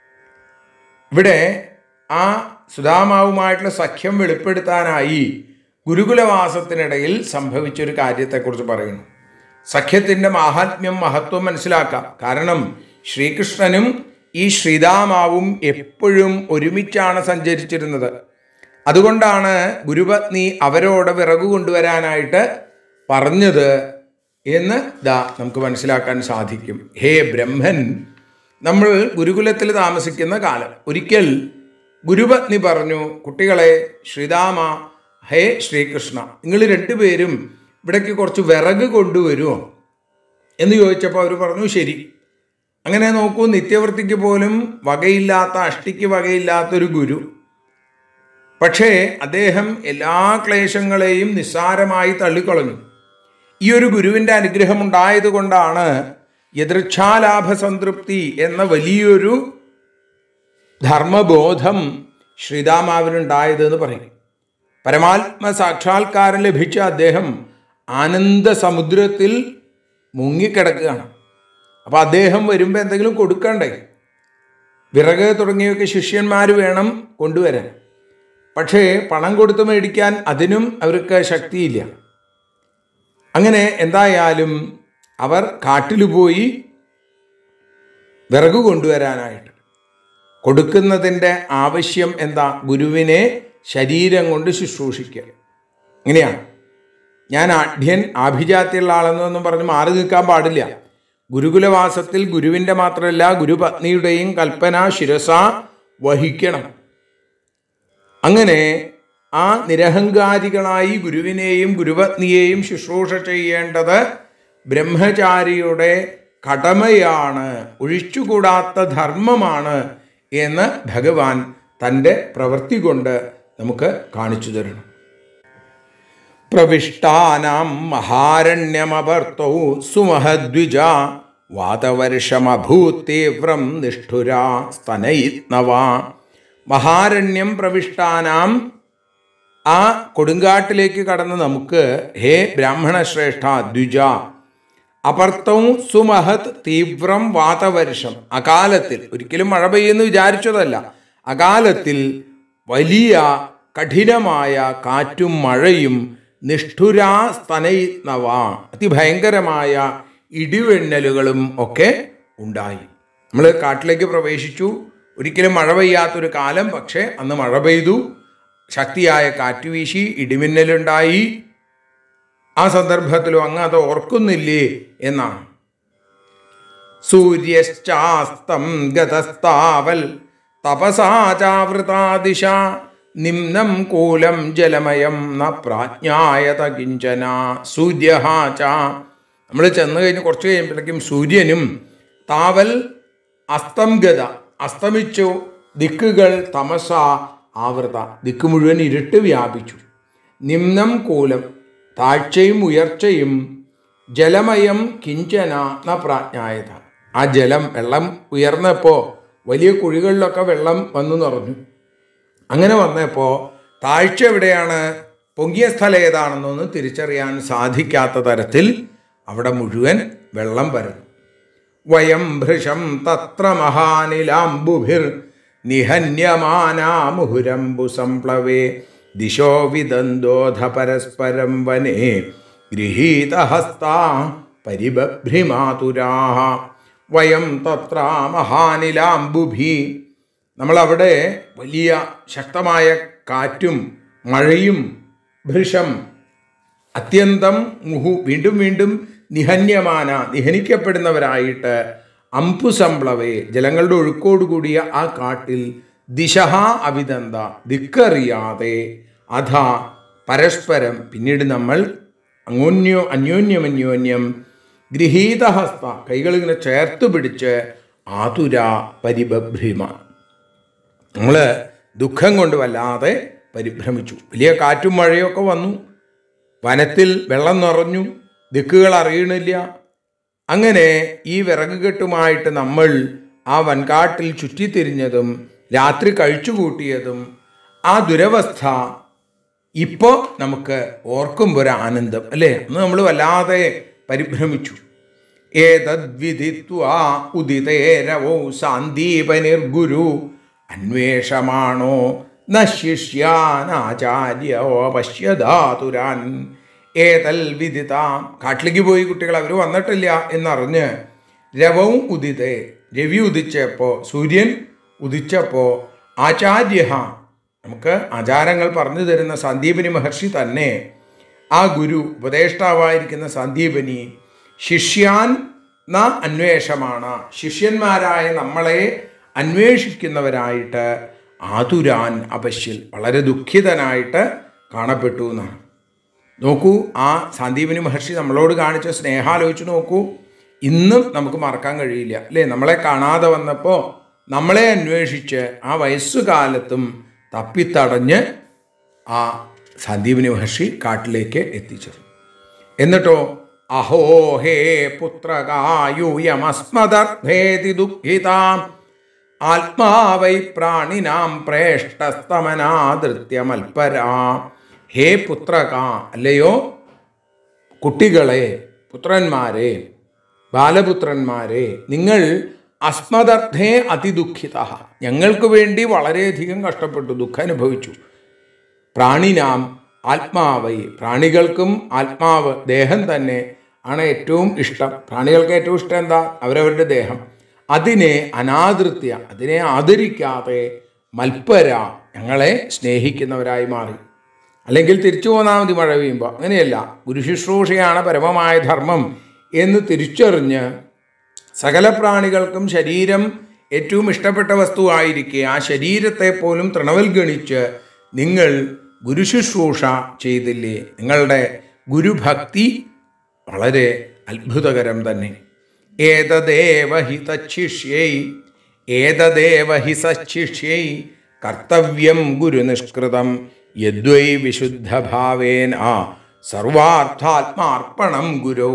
ഇവിടെ ആ സുധാമാവുമായിട്ടുള്ള സഖ്യം വെളിപ്പെടുത്താനായി ഗുരുകുലവാസത്തിനിടയിൽ സംഭവിച്ചൊരു കാര്യത്തെക്കുറിച്ച് പറയുന്നു സഖ്യത്തിൻ്റെ മാഹാത്മ്യം മഹത്വം മനസ്സിലാക്കാം കാരണം ശ്രീകൃഷ്ണനും ഈ ശ്രീതാമാവും എപ്പോഴും ഒരുമിച്ചാണ് സഞ്ചരിച്ചിരുന്നത് അതുകൊണ്ടാണ് ഗുരുപത്നി അവരോട് വിറകു കൊണ്ടുവരാനായിട്ട് പറഞ്ഞത് എന്ന് ദാ നമുക്ക് മനസ്സിലാക്കാൻ സാധിക്കും ഹേ ബ്രഹ്മൻ നമ്മൾ ഗുരുകുലത്തിൽ താമസിക്കുന്ന കാലം ഒരിക്കൽ ഗുരുപത്നി പറഞ്ഞു കുട്ടികളെ ശ്രീതാമ ഹേ ശ്രീകൃഷ്ണ നിങ്ങൾ രണ്ടുപേരും ഇവിടേക്ക് കുറച്ച് വിറക് കൊണ്ടുവരുമോ എന്ന് ചോദിച്ചപ്പോൾ അവർ പറഞ്ഞു ശരി അങ്ങനെ നോക്കൂ നിത്യവൃത്തിക്ക് പോലും വകയില്ലാത്ത അഷ്ടിക്ക് വകയില്ലാത്തൊരു ഗുരു പക്ഷേ അദ്ദേഹം എല്ലാ ക്ലേശങ്ങളെയും നിസ്സാരമായി തള്ളിക്കളഞ്ഞു ഈ ഒരു ഗുരുവിൻ്റെ അനുഗ്രഹം ഉണ്ടായതുകൊണ്ടാണ് യദൃച്ഛാലാഭ സംതൃപ്തി എന്ന വലിയൊരു ധർമ്മബോധം ശ്രീതാമാവിനുണ്ടായത് എന്ന് പറയും പരമാത്മ സാക്ഷാത്കാരം ലഭിച്ച അദ്ദേഹം ആനന്ദ സമുദ്രത്തിൽ മുങ്ങിക്കിടക്കുകയാണ് അപ്പോൾ അദ്ദേഹം വരുമ്പോൾ എന്തെങ്കിലും കൊടുക്കണ്ടേ വിറക് തുടങ്ങിയൊക്കെ ശിഷ്യന്മാർ വേണം കൊണ്ടുവരാൻ പക്ഷേ പണം കൊടുത്ത് മേടിക്കാൻ അതിനും അവർക്ക് ശക്തിയില്ല അങ്ങനെ എന്തായാലും അവർ കാട്ടിൽ പോയി വിറക് കൊണ്ടുവരാനായിട്ട് കൊടുക്കുന്നതിൻ്റെ ആവശ്യം എന്താ ഗുരുവിനെ ശരീരം കൊണ്ട് ശുശ്രൂഷിക്കുക ഇങ്ങനെയാണ് ഞാൻ ആഢ്യൻ ആഭിജാത്യമുള്ള ആളെന്നൊന്നും പറഞ്ഞ് മാറി നിൽക്കാൻ പാടില്ല ഗുരുകുലവാസത്തിൽ ഗുരുവിൻ്റെ മാത്രമല്ല ഗുരുപത്നിയുടെയും കൽപ്പന ശിരസ വഹിക്കണം അങ്ങനെ ആ നിരഹങ്കാരികളായി ഗുരുവിനെയും ഗുരുപത്നിയെയും ശുശ്രൂഷ ചെയ്യേണ്ടത് ബ്രഹ്മചാരിയുടെ കടമയാണ് ഒഴിച്ചുകൂടാത്ത ധർമ്മമാണ് എന്ന് ഭഗവാൻ തൻ്റെ പ്രവൃത്തി കൊണ്ട് നമുക്ക് കാണിച്ചു തരണം പ്രവിഷ്ടാനാം മഹാരണ്യമപർത്തൗ സുമഹദ്വിജ വാതവർഷമഭൂത്തീവ്രം നിഷ്ഠുരാ സ്തനയിത്നവ മഹാരണ്യം പ്രവിഷ്ടാനാം ആ കൊടുങ്കാട്ടിലേക്ക് കടന്ന് നമുക്ക് ഹേ ബ്രാഹ്മണശ്രേഷ്ഠ ദ്വിജ അപർത്തവും സുമഹത് തീവ്രം വാതവർഷം അകാലത്തിൽ ഒരിക്കലും മഴ പെയ്യുമെന്ന് വിചാരിച്ചതല്ല അകാലത്തിൽ വലിയ കഠിനമായ കാറ്റും മഴയും നിഷ്ഠുരാ സ്തനയിത്നവ അതിഭയങ്കരമായ ഇടിവെണ്ണലുകളും ഒക്കെ ഉണ്ടായി നമ്മൾ കാട്ടിലേക്ക് പ്രവേശിച്ചു ഒരിക്കലും മഴ പെയ്യാത്തൊരു കാലം പക്ഷേ അന്ന് മഴ പെയ്തു ശക്തിയായ കാറ്റ് വീശി ഇടിമിന്നലുണ്ടായി ആ സന്ദർഭത്തിലും അങ്ങ് അത് ഓർക്കുന്നില്ലേ എന്നാണ് സൂര്യശ്ചാസ്തം ഗതസ്താവൽ തപസാചാവൃതാദിശ നിമ്നം കൂലം ജലമയം ന പ്രാജ്ഞായത കിഞ്ചന സൂര്യ ച നമ്മൾ ചെന്ന് കഴിഞ്ഞ് കുറച്ച് കഴിയുമ്പോഴേക്കും സൂര്യനും താവൽ അസ്തം ഗത അസ്തമിച്ചു ദിക്കുകൾ തമസ ആവൃത ദിക്ക് മുഴുവൻ ഇരുട്ട് വ്യാപിച്ചു നിമ്നം കൂലം താഴ്ചയും ഉയർച്ചയും ജലമയം കിഞ്ചന ന പ്രാജ്ഞായത ആ ജലം വെള്ളം ഉയർന്നപ്പോൾ വലിയ കുഴികളിലൊക്കെ വെള്ളം വന്നു നിറഞ്ഞു അങ്ങനെ വന്നപ്പോൾ താഴ്ച എവിടെയാണ് പൊങ്ങിയ സ്ഥലം ഏതാണെന്നൊന്ന് തിരിച്ചറിയാൻ സാധിക്കാത്ത തരത്തിൽ അവിടെ മുഴുവൻ വെള്ളം വരുന്നു വയം ഭൃശം തത്ര മഹാനിലാംബുഭിർ നിഹന്യമാനാമുഹുരംബു സംപ്ലവേ ദിശോ വിദന്തോധ പരസ്പരം വനേ ഗൃഹീതഹസ്താ പരിബഭ്രിമാതുരാഹ വയം തത്ര മഹാനിലാംബുഭി നമ്മളവിടെ വലിയ ശക്തമായ കാറ്റും മഴയും ഭൃശം അത്യന്തം മുഹു വീണ്ടും വീണ്ടും നിഹന്യമാന നിഹനിക്കപ്പെടുന്നവരായിട്ട് അമ്പുസംപ്ലവേ ജലങ്ങളുടെ ഒഴുക്കോടുകൂടിയ ആ കാട്ടിൽ ദിശഹ അവിദന്ത ദിക്കറിയാതെ അധ പരസ്പരം പിന്നീട് നമ്മൾ അങ്ങോന്യോ അന്യോന്യം അന്യോന്യം ഗൃഹീതഹസ്ത കൈകളിങ്ങനെ ചേർത്ത് പിടിച്ച് ആതുര പരിബഭ്രിമ നമ്മൾ ദുഃഖം കൊണ്ട് വല്ലാതെ പരിഭ്രമിച്ചു വലിയ കാറ്റും മഴയൊക്കെ വന്നു വനത്തിൽ വെള്ളം നിറഞ്ഞു ദിക്കുകൾ അറിയണില്ല അങ്ങനെ ഈ വിറക് കെട്ടുമായിട്ട് നമ്മൾ ആ വൻകാട്ടിൽ ചുറ്റിത്തിരിഞ്ഞതും രാത്രി കഴിച്ചുകൂട്ടിയതും ആ ദുരവസ്ഥ ഇപ്പോൾ നമുക്ക് ഓർക്കുമ്പോൾ ഒരു ആനന്ദം അല്ലേ അന്ന് നമ്മൾ വല്ലാതെ പരിഭ്രമിച്ചു ഏതദ്വിധിത്വാ ഉദിതേരവോ സാന്ദീപനിർഗുരു അന്വേഷമാണോ ന ശിഷ്യാനാചാര്യോ പശ്യധാതുരാൻ ഏതൽ വിദിതാം കാട്ടിലേക്ക് പോയി കുട്ടികൾ അവർ വന്നിട്ടില്ല എന്നറിഞ്ഞ് രവവും ഉദിതേ രവി ഉദിച്ചപ്പോൾ സൂര്യൻ ഉദിച്ചപ്പോൾ ആചാര്യ നമുക്ക് ആചാരങ്ങൾ പറഞ്ഞു തരുന്ന സന്ദീപനി മഹർഷി തന്നെ ആ ഗുരു ഉപദേഷ്ടാവായിരിക്കുന്ന സന്ദീപനി ശിഷ്യാൻ ന അന്വേഷമാണ് ശിഷ്യന്മാരായ നമ്മളെ അന്വേഷിക്കുന്നവരായിട്ട് ആതുരാൻ അപശ്യൽ വളരെ ദുഃഖിതനായിട്ട് കാണപ്പെട്ടു എന്നാണ് നോക്കൂ ആ സന്ദീപനി മഹർഷി നമ്മളോട് കാണിച്ച സ്നേഹാലോചിച്ച് നോക്കൂ ഇന്നും നമുക്ക് മറക്കാൻ കഴിയില്ല അല്ലേ നമ്മളെ കാണാതെ വന്നപ്പോൾ നമ്മളെ അന്വേഷിച്ച് ആ വയസ്സുകാലത്തും തപ്പിത്തടഞ്ഞ് ആ സന്ദീപനി മഹർഷി കാട്ടിലേക്ക് എത്തിച്ചത് എന്നിട്ടോ അഹോ ഹേ പുത്രകായൂയമസ്മദർഭേതി ദുഃഖിതാം ആത്മാവൈ പ്രാണിനാം പ്രേഷ്ടസ്തമനാദൃത്യമൽപരാ ഹേ പുത്രക അല്ലയോ കുട്ടികളെ പുത്രന്മാരെ ബാലപുത്രന്മാരെ നിങ്ങൾ അസ്മദർത്ഥേ അതിദുഃഖിത ഞങ്ങൾക്ക് വേണ്ടി വളരെയധികം കഷ്ടപ്പെട്ടു ദുഃഖം അനുഭവിച്ചു പ്രാണിനാം ആത്മാവൈ പ്രാണികൾക്കും ആത്മാവ് ദേഹം തന്നെ ആണ് ഏറ്റവും ഇഷ്ടം പ്രാണികൾക്ക് ഏറ്റവും ഇഷ്ടം എന്താ അവരവരുടെ ദേഹം അതിനെ അനാദൃത്യ അതിനെ ആദരിക്കാതെ മൽപ്പര ഞങ്ങളെ സ്നേഹിക്കുന്നവരായി മാറി അല്ലെങ്കിൽ തിരിച്ചു പോന്നാൽ മതി മഴ പെയ്യുമ്പോൾ അങ്ങനെയല്ല ഗുരുശുശ്രൂഷയാണ് പരമമായ ധർമ്മം എന്ന് തിരിച്ചറിഞ്ഞ് സകല പ്രാണികൾക്കും ശരീരം ഏറ്റവും ഇഷ്ടപ്പെട്ട വസ്തുവായിരിക്കെ ആ ശരീരത്തെ പോലും തൃണവൽഗണിച്ച് നിങ്ങൾ ഗുരുശുശ്രൂഷ ചെയ്തില്ലേ നിങ്ങളുടെ ഗുരുഭക്തി വളരെ അത്ഭുതകരം തന്നെ ഏതദേവ ഹി തച്ഛിഷ്യൈ ഏതദേവ ഹി സച്ഛിഷ്യൈ കർത്തവ്യം ഗുരുനിഷ്കൃതം യദ്വൈ വിശുദ്ധഭാവേന സർവാർത്ഥാത്മാർപ്പണം ഗുരൗ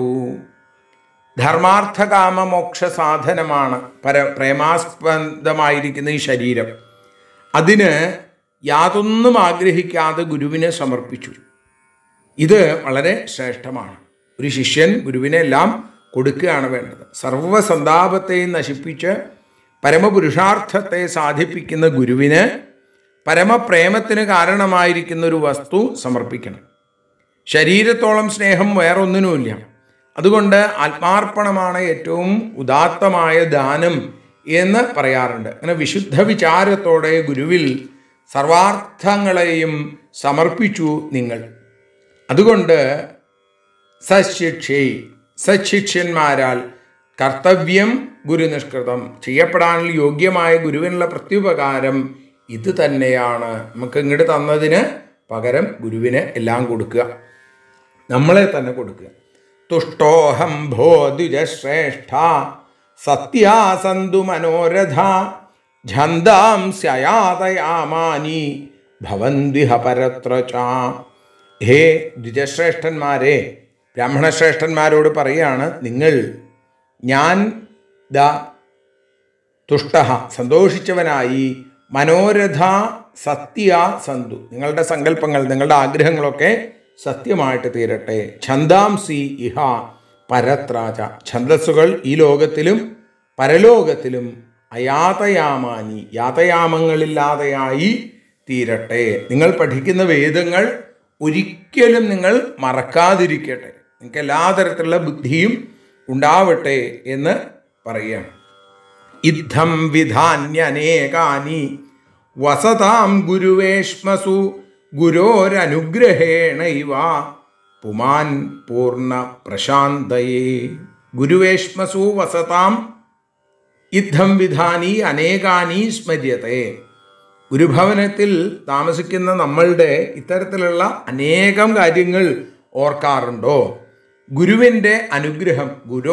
ധർമാർത്ഥകാമ മോക്ഷ സാധനമാണ് പര പ്രേമാസ്പദമായിരിക്കുന്ന ഈ ശരീരം അതിന് യാതൊന്നും ആഗ്രഹിക്കാതെ ഗുരുവിനെ സമർപ്പിച്ചു ഇത് വളരെ ശ്രേഷ്ഠമാണ് ഒരു ശിഷ്യൻ ഗുരുവിനെ എല്ലാം കൊടുക്കുകയാണ് വേണ്ടത് സർവസന്താപത്തെയും നശിപ്പിച്ച് പരമപുരുഷാർത്ഥത്തെ സാധിപ്പിക്കുന്ന ഗുരുവിന് പരമപ്രേമത്തിന് കാരണമായിരിക്കുന്ന ഒരു വസ്തു സമർപ്പിക്കണം ശരീരത്തോളം സ്നേഹം വേറൊന്നിനുമില്ല അതുകൊണ്ട് ആത്മാർപ്പണമാണ് ഏറ്റവും ഉദാത്തമായ ദാനം എന്ന് പറയാറുണ്ട് അങ്ങനെ വിശുദ്ധ വിചാരത്തോടെ ഗുരുവിൽ സർവാർത്ഥങ്ങളെയും സമർപ്പിച്ചു നിങ്ങൾ അതുകൊണ്ട് സശിക്ഷൈ സശിഷ്യന്മാരാൽ കർത്തവ്യം ഗുരുനിഷ്കൃതം ചെയ്യപ്പെടാനുള്ള യോഗ്യമായ ഗുരുവിനുള്ള പ്രത്യുപകാരം ഇത് തന്നെയാണ് നമുക്ക് ഇങ്ങോട്ട് തന്നതിന് പകരം ഗുരുവിന് എല്ലാം കൊടുക്കുക നമ്മളെ തന്നെ കൊടുക്കുക തുഷ്ടോഹം ഭോദ്വിജശ്രേഷ്ഠ സത്യാസന്തു മനോരഥ ഝന്താം സ്യയാതയാമാനി ഭവന്തിഹ പരത്ര ച ഹേ ദ്വിജശ്രേഷ്ഠന്മാരെ ബ്രാഹ്മണശ്രേഷ്ഠന്മാരോട് പറയാണ് നിങ്ങൾ ഞാൻ ദാ തുഷ്ട സന്തോഷിച്ചവനായി മനോരഥ സത്യ സന്തു നിങ്ങളുടെ സങ്കല്പങ്ങൾ നിങ്ങളുടെ ആഗ്രഹങ്ങളൊക്കെ സത്യമായിട്ട് തീരട്ടെ ഛന്ദാംസി ഇഹ പരത്രാച ഛന്ദസ്സുകൾ ഈ ലോകത്തിലും പരലോകത്തിലും അയാതയാമാനി യാതയാമങ്ങളില്ലാതെയായി തീരട്ടെ നിങ്ങൾ പഠിക്കുന്ന വേദങ്ങൾ ഒരിക്കലും നിങ്ങൾ മറക്കാതിരിക്കട്ടെ നിങ്ങൾക്ക് എല്ലാ തരത്തിലുള്ള ബുദ്ധിയും ഉണ്ടാവട്ടെ എന്ന് പറയുകയാണ് ഇദ്ധം വിധാന്യനേകാനി വസതാം ഗുരുവേഷ്മസു ഗുരോരനുഗ്രഹേണൈവ പുമാൻ പൂർണ്ണ പ്രശാന്തയേ ഗുരുവേഷ്മസു വസതാം ഇദ്ധം വിധാനി അനേകാനി സ്മര്യത്തെ ഗുരുഭവനത്തിൽ താമസിക്കുന്ന നമ്മളുടെ ഇത്തരത്തിലുള്ള അനേകം കാര്യങ്ങൾ ഓർക്കാറുണ്ടോ ഗുരുവിൻ്റെ അനുഗ്രഹം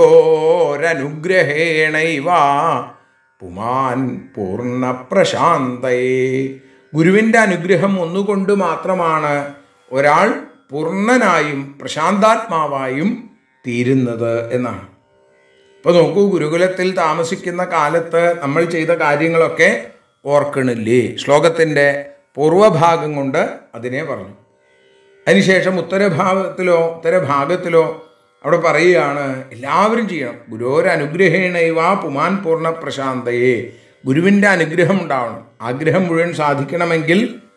ഗുരോരനുഗ്രഹേണൈവ പുമാൻ പൂർണ്ണ പ്രശാന്തയേ ഗുരുവിൻ്റെ അനുഗ്രഹം ഒന്നുകൊണ്ട് മാത്രമാണ് ഒരാൾ പൂർണ്ണനായും പ്രശാന്താത്മാവായും തീരുന്നത് എന്നാണ് ഇപ്പോൾ നോക്കൂ ഗുരുകുലത്തിൽ താമസിക്കുന്ന കാലത്ത് നമ്മൾ ചെയ്ത കാര്യങ്ങളൊക്കെ ഓർക്കണില്ലേ ശ്ലോകത്തിൻ്റെ പൂർവഭാഗം കൊണ്ട് അതിനെ പറഞ്ഞു അതിനുശേഷം ഉത്തരഭാഗത്തിലോ ഉത്തരഭാഗത്തിലോ അവിടെ പറയുകയാണ് എല്ലാവരും ചെയ്യണം ഗുരുവരനുഗ്രഹേണൈവ പുമാൻ പൂർണ്ണ പ്രശാന്തയെ ഗുരുവിൻ്റെ അനുഗ്രഹം ഉണ്ടാവണം ആഗ്രഹം മുഴുവൻ സാധിക്കണമെങ്കിൽ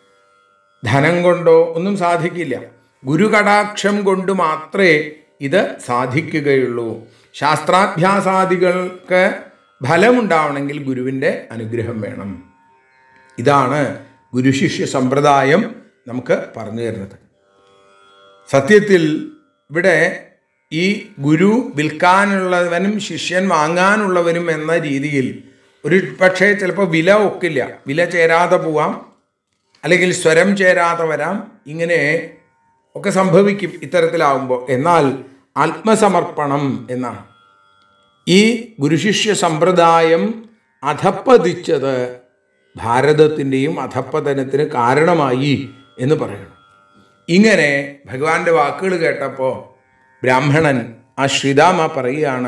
ധനം കൊണ്ടോ ഒന്നും സാധിക്കില്ല ഗുരുകടാക്ഷം കൊണ്ട് മാത്രമേ ഇത് സാധിക്കുകയുള്ളൂ ശാസ്ത്രാഭ്യാസാദികൾക്ക് ഫലമുണ്ടാവണമെങ്കിൽ ഗുരുവിൻ്റെ അനുഗ്രഹം വേണം ഇതാണ് ഗുരുശിഷ്യ സമ്പ്രദായം നമുക്ക് പറഞ്ഞു തരുന്നത് സത്യത്തിൽ ഇവിടെ ഈ ഗുരു വിൽക്കാനുള്ളവനും ശിഷ്യൻ വാങ്ങാനുള്ളവനും എന്ന രീതിയിൽ ഒരു പക്ഷേ ചിലപ്പോൾ വില ഒക്കില്ല വില ചേരാതെ പോവാം അല്ലെങ്കിൽ സ്വരം ചേരാതെ വരാം ഇങ്ങനെ ഒക്കെ സംഭവിക്കും ഇത്തരത്തിലാവുമ്പോൾ എന്നാൽ ആത്മസമർപ്പണം എന്നാണ് ഈ ഗുരുശിഷ്യ സമ്പ്രദായം അധപ്പതിച്ചത് ഭാരതത്തിൻ്റെയും അധപ്പതനത്തിന് കാരണമായി എന്ന് പറയണം ഇങ്ങനെ ഭഗവാന്റെ വാക്കുകൾ കേട്ടപ്പോൾ ബ്രാഹ്മണൻ ആ ശ്രീതാമ പറയുകയാണ്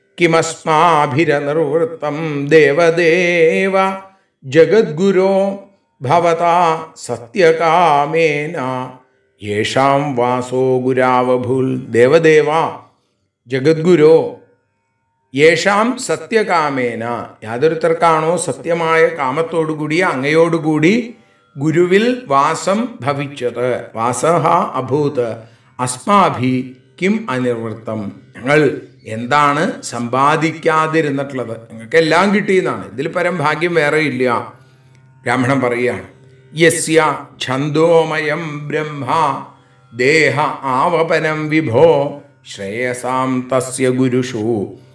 കിമസ്മാഭിരനിർവൃത്തം ദേവദേവ ജഗദ്ഗുരോ ഭവതാ സത്യകാമേന യേഷാം വാസോ ഗുരാവഭൂൽ ദേവദേവ ജഗദ്ഗുരോ യേഷാം സത്യകാമേന യാതൊരുത്തർക്കാണോ സത്യമായ കാമത്തോടുകൂടി അങ്ങയോടുകൂടി ഗുരുവിൽ വാസം ഭവിച്ചത് വാസഹ അഭൂത് അസ്മാഭി കിം അനിർവൃത്തം ഞങ്ങൾ എന്താണ് സമ്പാദിക്കാതിരുന്നിട്ടുള്ളത് ഞങ്ങൾക്ക് എല്ലാം കിട്ടിയെന്നാണ് ഇതിൽ പരം ഭാഗ്യം വേറെ ഇല്ല ബ്രാഹ്മണൻ പറയുകയാണ് യസ്യ ഛന്ദോമയം ബ്രഹ്മ ദേഹ ആവപനം വിഭോ ശ്രേയസാം തസ്യ ഗുരുഷു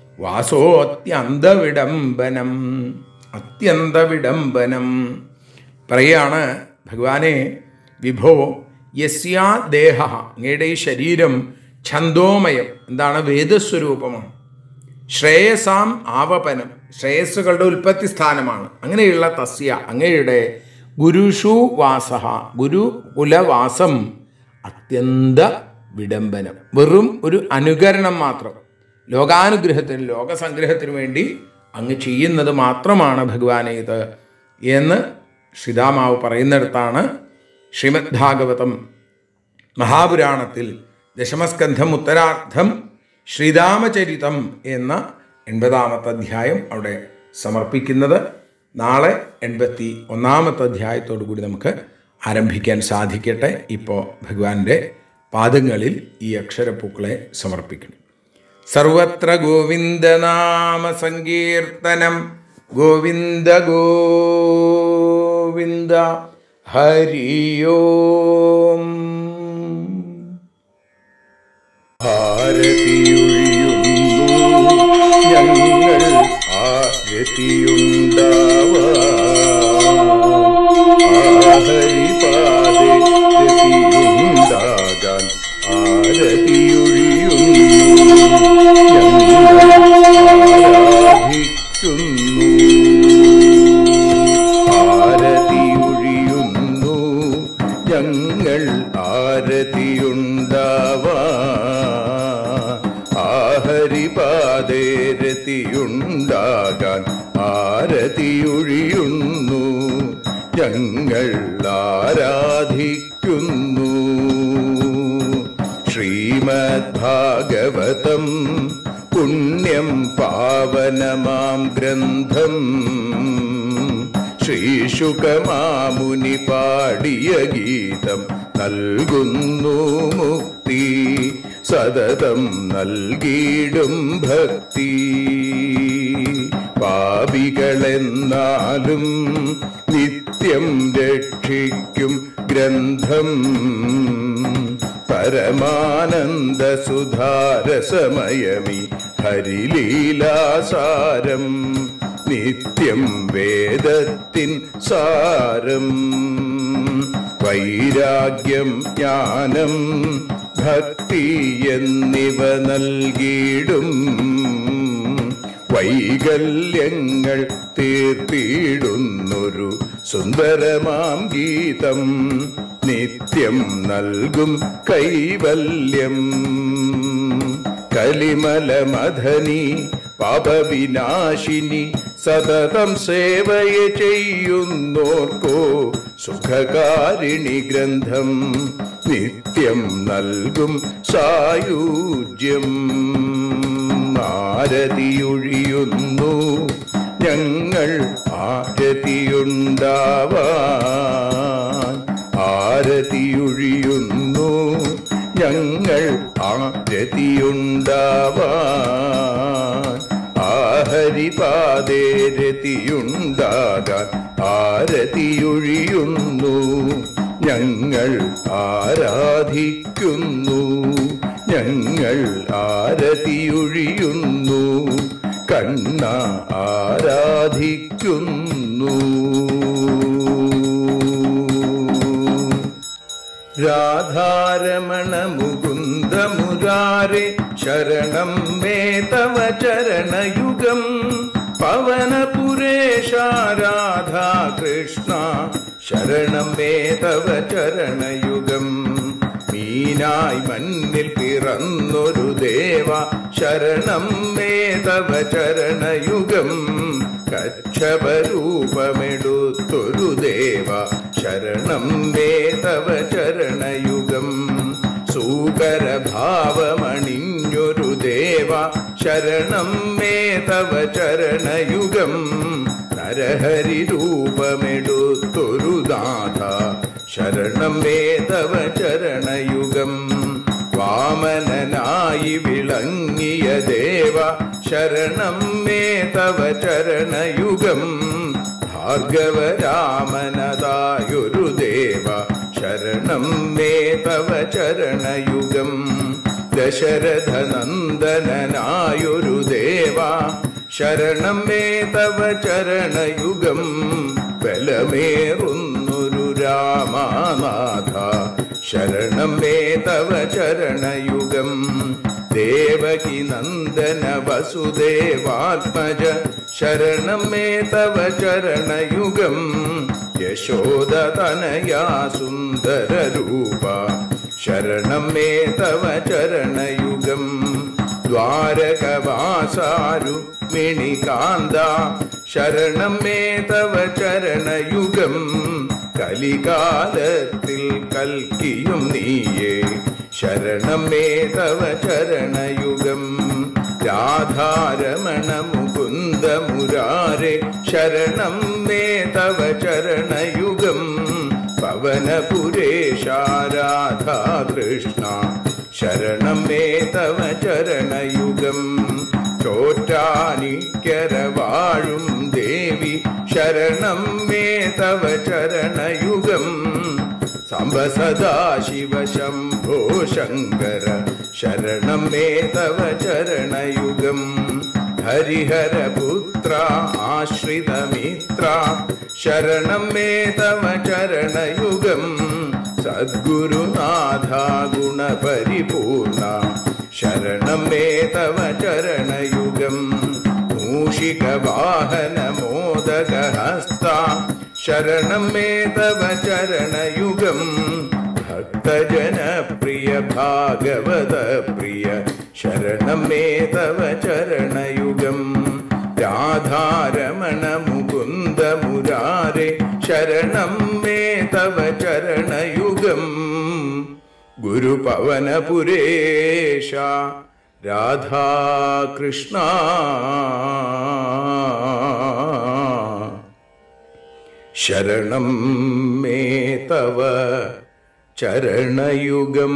വാസോത്യന്തവിഡംബനം അത്യന്തവിഡംബനം പറയാണ് ഭഗവാനെ വിഭോ യസ്യാ ദേഹ അങ്ങയുടെ ഈ ശരീരം ഛന്ദോമയം എന്താണ് വേദസ്വരൂപമാണ് ശ്രേയസാം ആവപനം ശ്രേയസ്സുകളുടെ ഉൽപ്പത്തി സ്ഥാനമാണ് അങ്ങനെയുള്ള തസ്യ അങ്ങയുടെ ഗുരുഷു വാസ ഗുരു കുലവാസം അത്യന്ത വിഡംബനം വെറും ഒരു അനുകരണം മാത്രം ലോകാനുഗ്രഹത്തിന് ലോകസംഗ്രഹത്തിന് വേണ്ടി അങ്ങ് ചെയ്യുന്നത് മാത്രമാണ് ഭഗവാനെ ഇത് എന്ന് ശ്രീതാമാവ് പറയുന്നിടത്താണ് ശ്രീമദ് ഭാഗവതം മഹാപുരാണത്തിൽ ദശമസ്കന്ധം ഉത്തരാർത്ഥം ശ്രീരാമചരിതം എന്ന എൺപതാമത്തെ അധ്യായം അവിടെ സമർപ്പിക്കുന്നത് നാളെ എൺപത്തി ഒന്നാമത്തെ അധ്യായത്തോടു കൂടി നമുക്ക് ആരംഭിക്കാൻ സാധിക്കട്ടെ ഇപ്പോൾ ഭഗവാന്റെ പാദങ്ങളിൽ ഈ അക്ഷരപ്പൂക്കളെ സമർപ്പിക്കണം സർവത്ര ഗോവിന്ദനാമ സങ്കീർത്തനം ഗോവിന്ദ ഗോവിന്ദ ഹരിയോം ഭാരതിയൊഴിയുന്നു ഞങ്ങൾ ആരതിയുണ്ടാവാഹരിപാതെ ഗതിയുണ്ടാകാൻ ആരതിയൊഴിയുന്നു ഞങ്ങൾ ആരാധിക്കുന്നു ആരതിയൊഴിയുന്നു ഞങ്ങൾ ആരതിയൊഴിയുന്നു ഹരിപാതേ രതിയുണ്ടാകാൻ ആരതിയൊഴിയുന്നു ഞങ്ങൾ ആരാധിക്കുന്നു ശ്രീമദ് ഭാഗവതം പുണ്യം പാവനമാം ഗ്രന്ഥം ശ്രീശുകമാമുനി പാടിയ ഗീതം നൽകുന്നു മുക്തി സതതം നൽകിയിടും ഭക്തി പാപികളെന്നാലും നിത്യം രക്ഷിക്കും ഗ്രന്ഥം പരമാനന്ദ സുധാരസമയമി ഹരിലീലാസാരം നിത്യം വേദത്തിൻ സാരം വൈരാഗ്യം ജ്ഞാനം ഭക്തി എന്നിവ നൽകിയിടും വൈകല്യങ്ങൾ തീർത്തിയിടുന്നൊരു സുന്ദരമാം ഗീതം നിത്യം നൽകും കൈവല്യം കലിമല മഥനി പാപവിനാശിനി സതതം സേവയ ചെയ്യുന്നോർക്കോ സുഖകാരിണി ഗ്രന്ഥം നിത്യം നൽകും സായുജ്യം ആരതിയൊഴിയുന്നു ഞങ്ങൾ ആരതിയുണ്ടാവാൻ ആരതിയൊഴിയുന്നു ഞങ്ങൾ ആരതിയുണ്ടാവാൻ ആഹരിപാതേ രതിയുണ്ടാകാൻ ആരതിയൊഴിയുന്നു ഞങ്ങൾ ആരാധിക്കുന്നു ഞങ്ങൾ ആരതിയൊഴിയുന്നു കണ്ണ ആരാധിക്കുന്നു രാധാരമണ മുകുന്ദ മുരാരെ ശരണം മേ തവ ചരണയുഗം പവനപുരേശ രാധാ കൃഷ്ണ ശരണം മേ തവ ചരണയുഗം മീനായി മണ്ണിൽ പിറന്നൊരു ദേവ ശരണം മേ തവ ചരണയുഗം കക്ഷപരൂപമെടുത്തൊരു ദേവ ശരണം മേ തവ ചരണയുഗം സൂകരഭാവമണിഞ്ഞൊരു ദേവ ശരണം മേ തവ ചരണയുഗം നരഹരി രൂപമെടുത്തൊരു നാഥ ശരണം മേ തവ ചരണയുഗം വാമനനായി വിളങ്ങിയ ദേവ ശരണം മേ തവ ചരണയുഗം ഭാർഗവരാമനതായൊരു ദേവ ശരണം മേ തവ ചരണയുഗം ദശരഥ നന്ദനനായൊരു ദേവ ശരണം മേ തവ ചരണയുഗം ബലമേറുന്നൊരു രാമനാഥ ശരണം മേ തവ ചരണയുഗം ദേവകി നന്ദന വസുദേവാത്മജ ശരണം മേ തവ ചരണയുഗം യശോദ തനയാ സുന്ദര രൂപ ശരണം മേ തവ ചരണയുഗം ദ്വാരകവാസാരു മിണികാന്ത ശരണം മേ തവ ചരണയുഗം കലികാലത്തിൽ കൽക്കിയും നീയേ ശരണം മേ തവ ചരണയുഗം രാധാരമണ മുകുന്ദ മുരാരെ ശരണം മേ തവ ചരണയുഗം പവനപുരേശ രാധാ കൃഷ്ണ ശരണം മേ തവ ചരണയുഗം ചോറ്റാനിക്കര വാഴും ദേവി ശരണം മേ തവ ചരണയുഗം സാംബ സദാശിവ ശംഭോ ശങ്കര ശരണം മേ തവ ചരണയുഗം ഹരിഹരപുത്ര ആശ്രിതമിത്ര ശരണം മേ തവ ചരണയുഗം സദ്ഗുരുനാഥ ഗുണപരിപൂർണ ശരണം മേ തവ ചരണയുഗം മൂഷിക വാഹന മോദകഹസ്ത ശരണം മേ തവ ചരണയുഗം ഭക്തജനപ്രിയ ഭാഗവത പ്രിയ ശരണം മേ തവ ചരണയുഗം രാധാരമണ മുകുന്ദ മുരാരെ ശരണം മേ തവ ചരണയുഗം ഗുരുപവനപുരേശ രാധാകൃഷ്ണ ശരണം മേ തവ ചരണയുഗം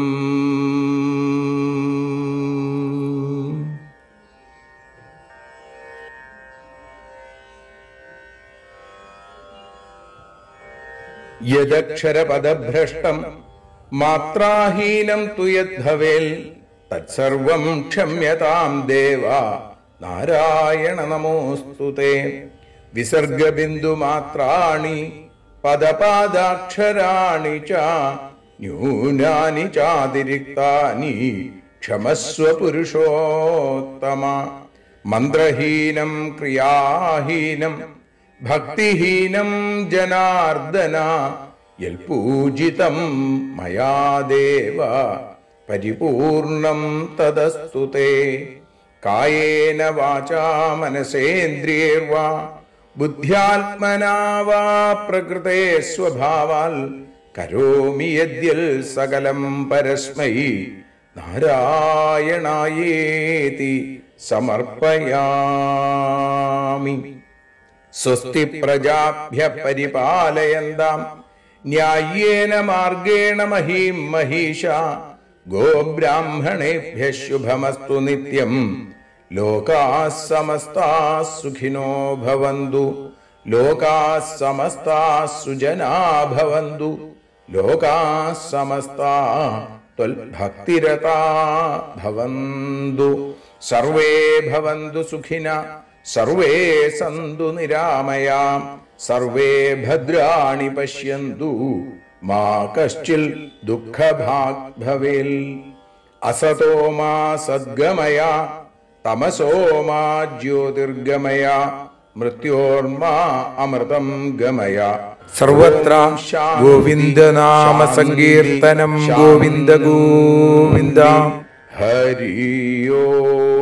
യദക്ഷരപദഭ്രഷ്ടം മാത്രാഹീനം തു യദ്ഭവേൽ തത്സർവം ക്ഷമ്യതാം ദേവ നാരായണ നമോസ്തു തേ വിസർഗബിന്ദുമാത്രാണി പദപാദാക്ഷരാണി ച ന്യൂനാനി ചാതിരിക്താനി ക്ഷമസ്വ പുരുഷോത്തമ മന്ത്രഹീനം ക്രിയാഹീനം ഭക്തിഹീനം ജനാർദ്ദന യൽപൂജിതം മയാ ദേവ പരിപൂർണം തദസ്തു തേ കായേന വാചാ മനസേന്ദ്രിയേർവാ ബുദ്ധ്യാത്മനാ വാ പ്രകൃതേ സ്വഭാവാൽ കരോമി യദ്യൽ സകലം പരസ്മൈ നാരായണായേതി സമർപ്പയാമി സ്വസ്തി പ്രജാഭ്യ പരിപാലയന്താം ന്യായേന മാർഗേണ മഹീം മഹീഷ ഗോബ്രാഹ്മണേഭ്യ ശുഭമസ്തു നിത്യം ലോകാ സമസ്താ സുഖിനോ ഭവന്തു ലോകാ സമസ്താ സുജനാ ഭവന്തു ലോകാ സമസ്താ ത്വൽഭക്തിരതാ ഭവന്തു സർവേ ഭവന്തു സുഖിന സർവേ സന്തു നിരാമയാം സർവേ ഭദ്രാണി പശ്യന്തു മാ കശ്ചിൽ ദുഃഖഭാഗ് ഭവേൽ അസതോ മാ സദ്ഗമയ തമസോ മാ ജ്യോതിർഗമയ മൃത്യോർമാ അമൃതം ഗമയ സർവത്ര ഗോവിന്ദനാമ സങ്കീർത്തനം ഗോവിന്ദ ഗോവിന്ദ ഹരിയോ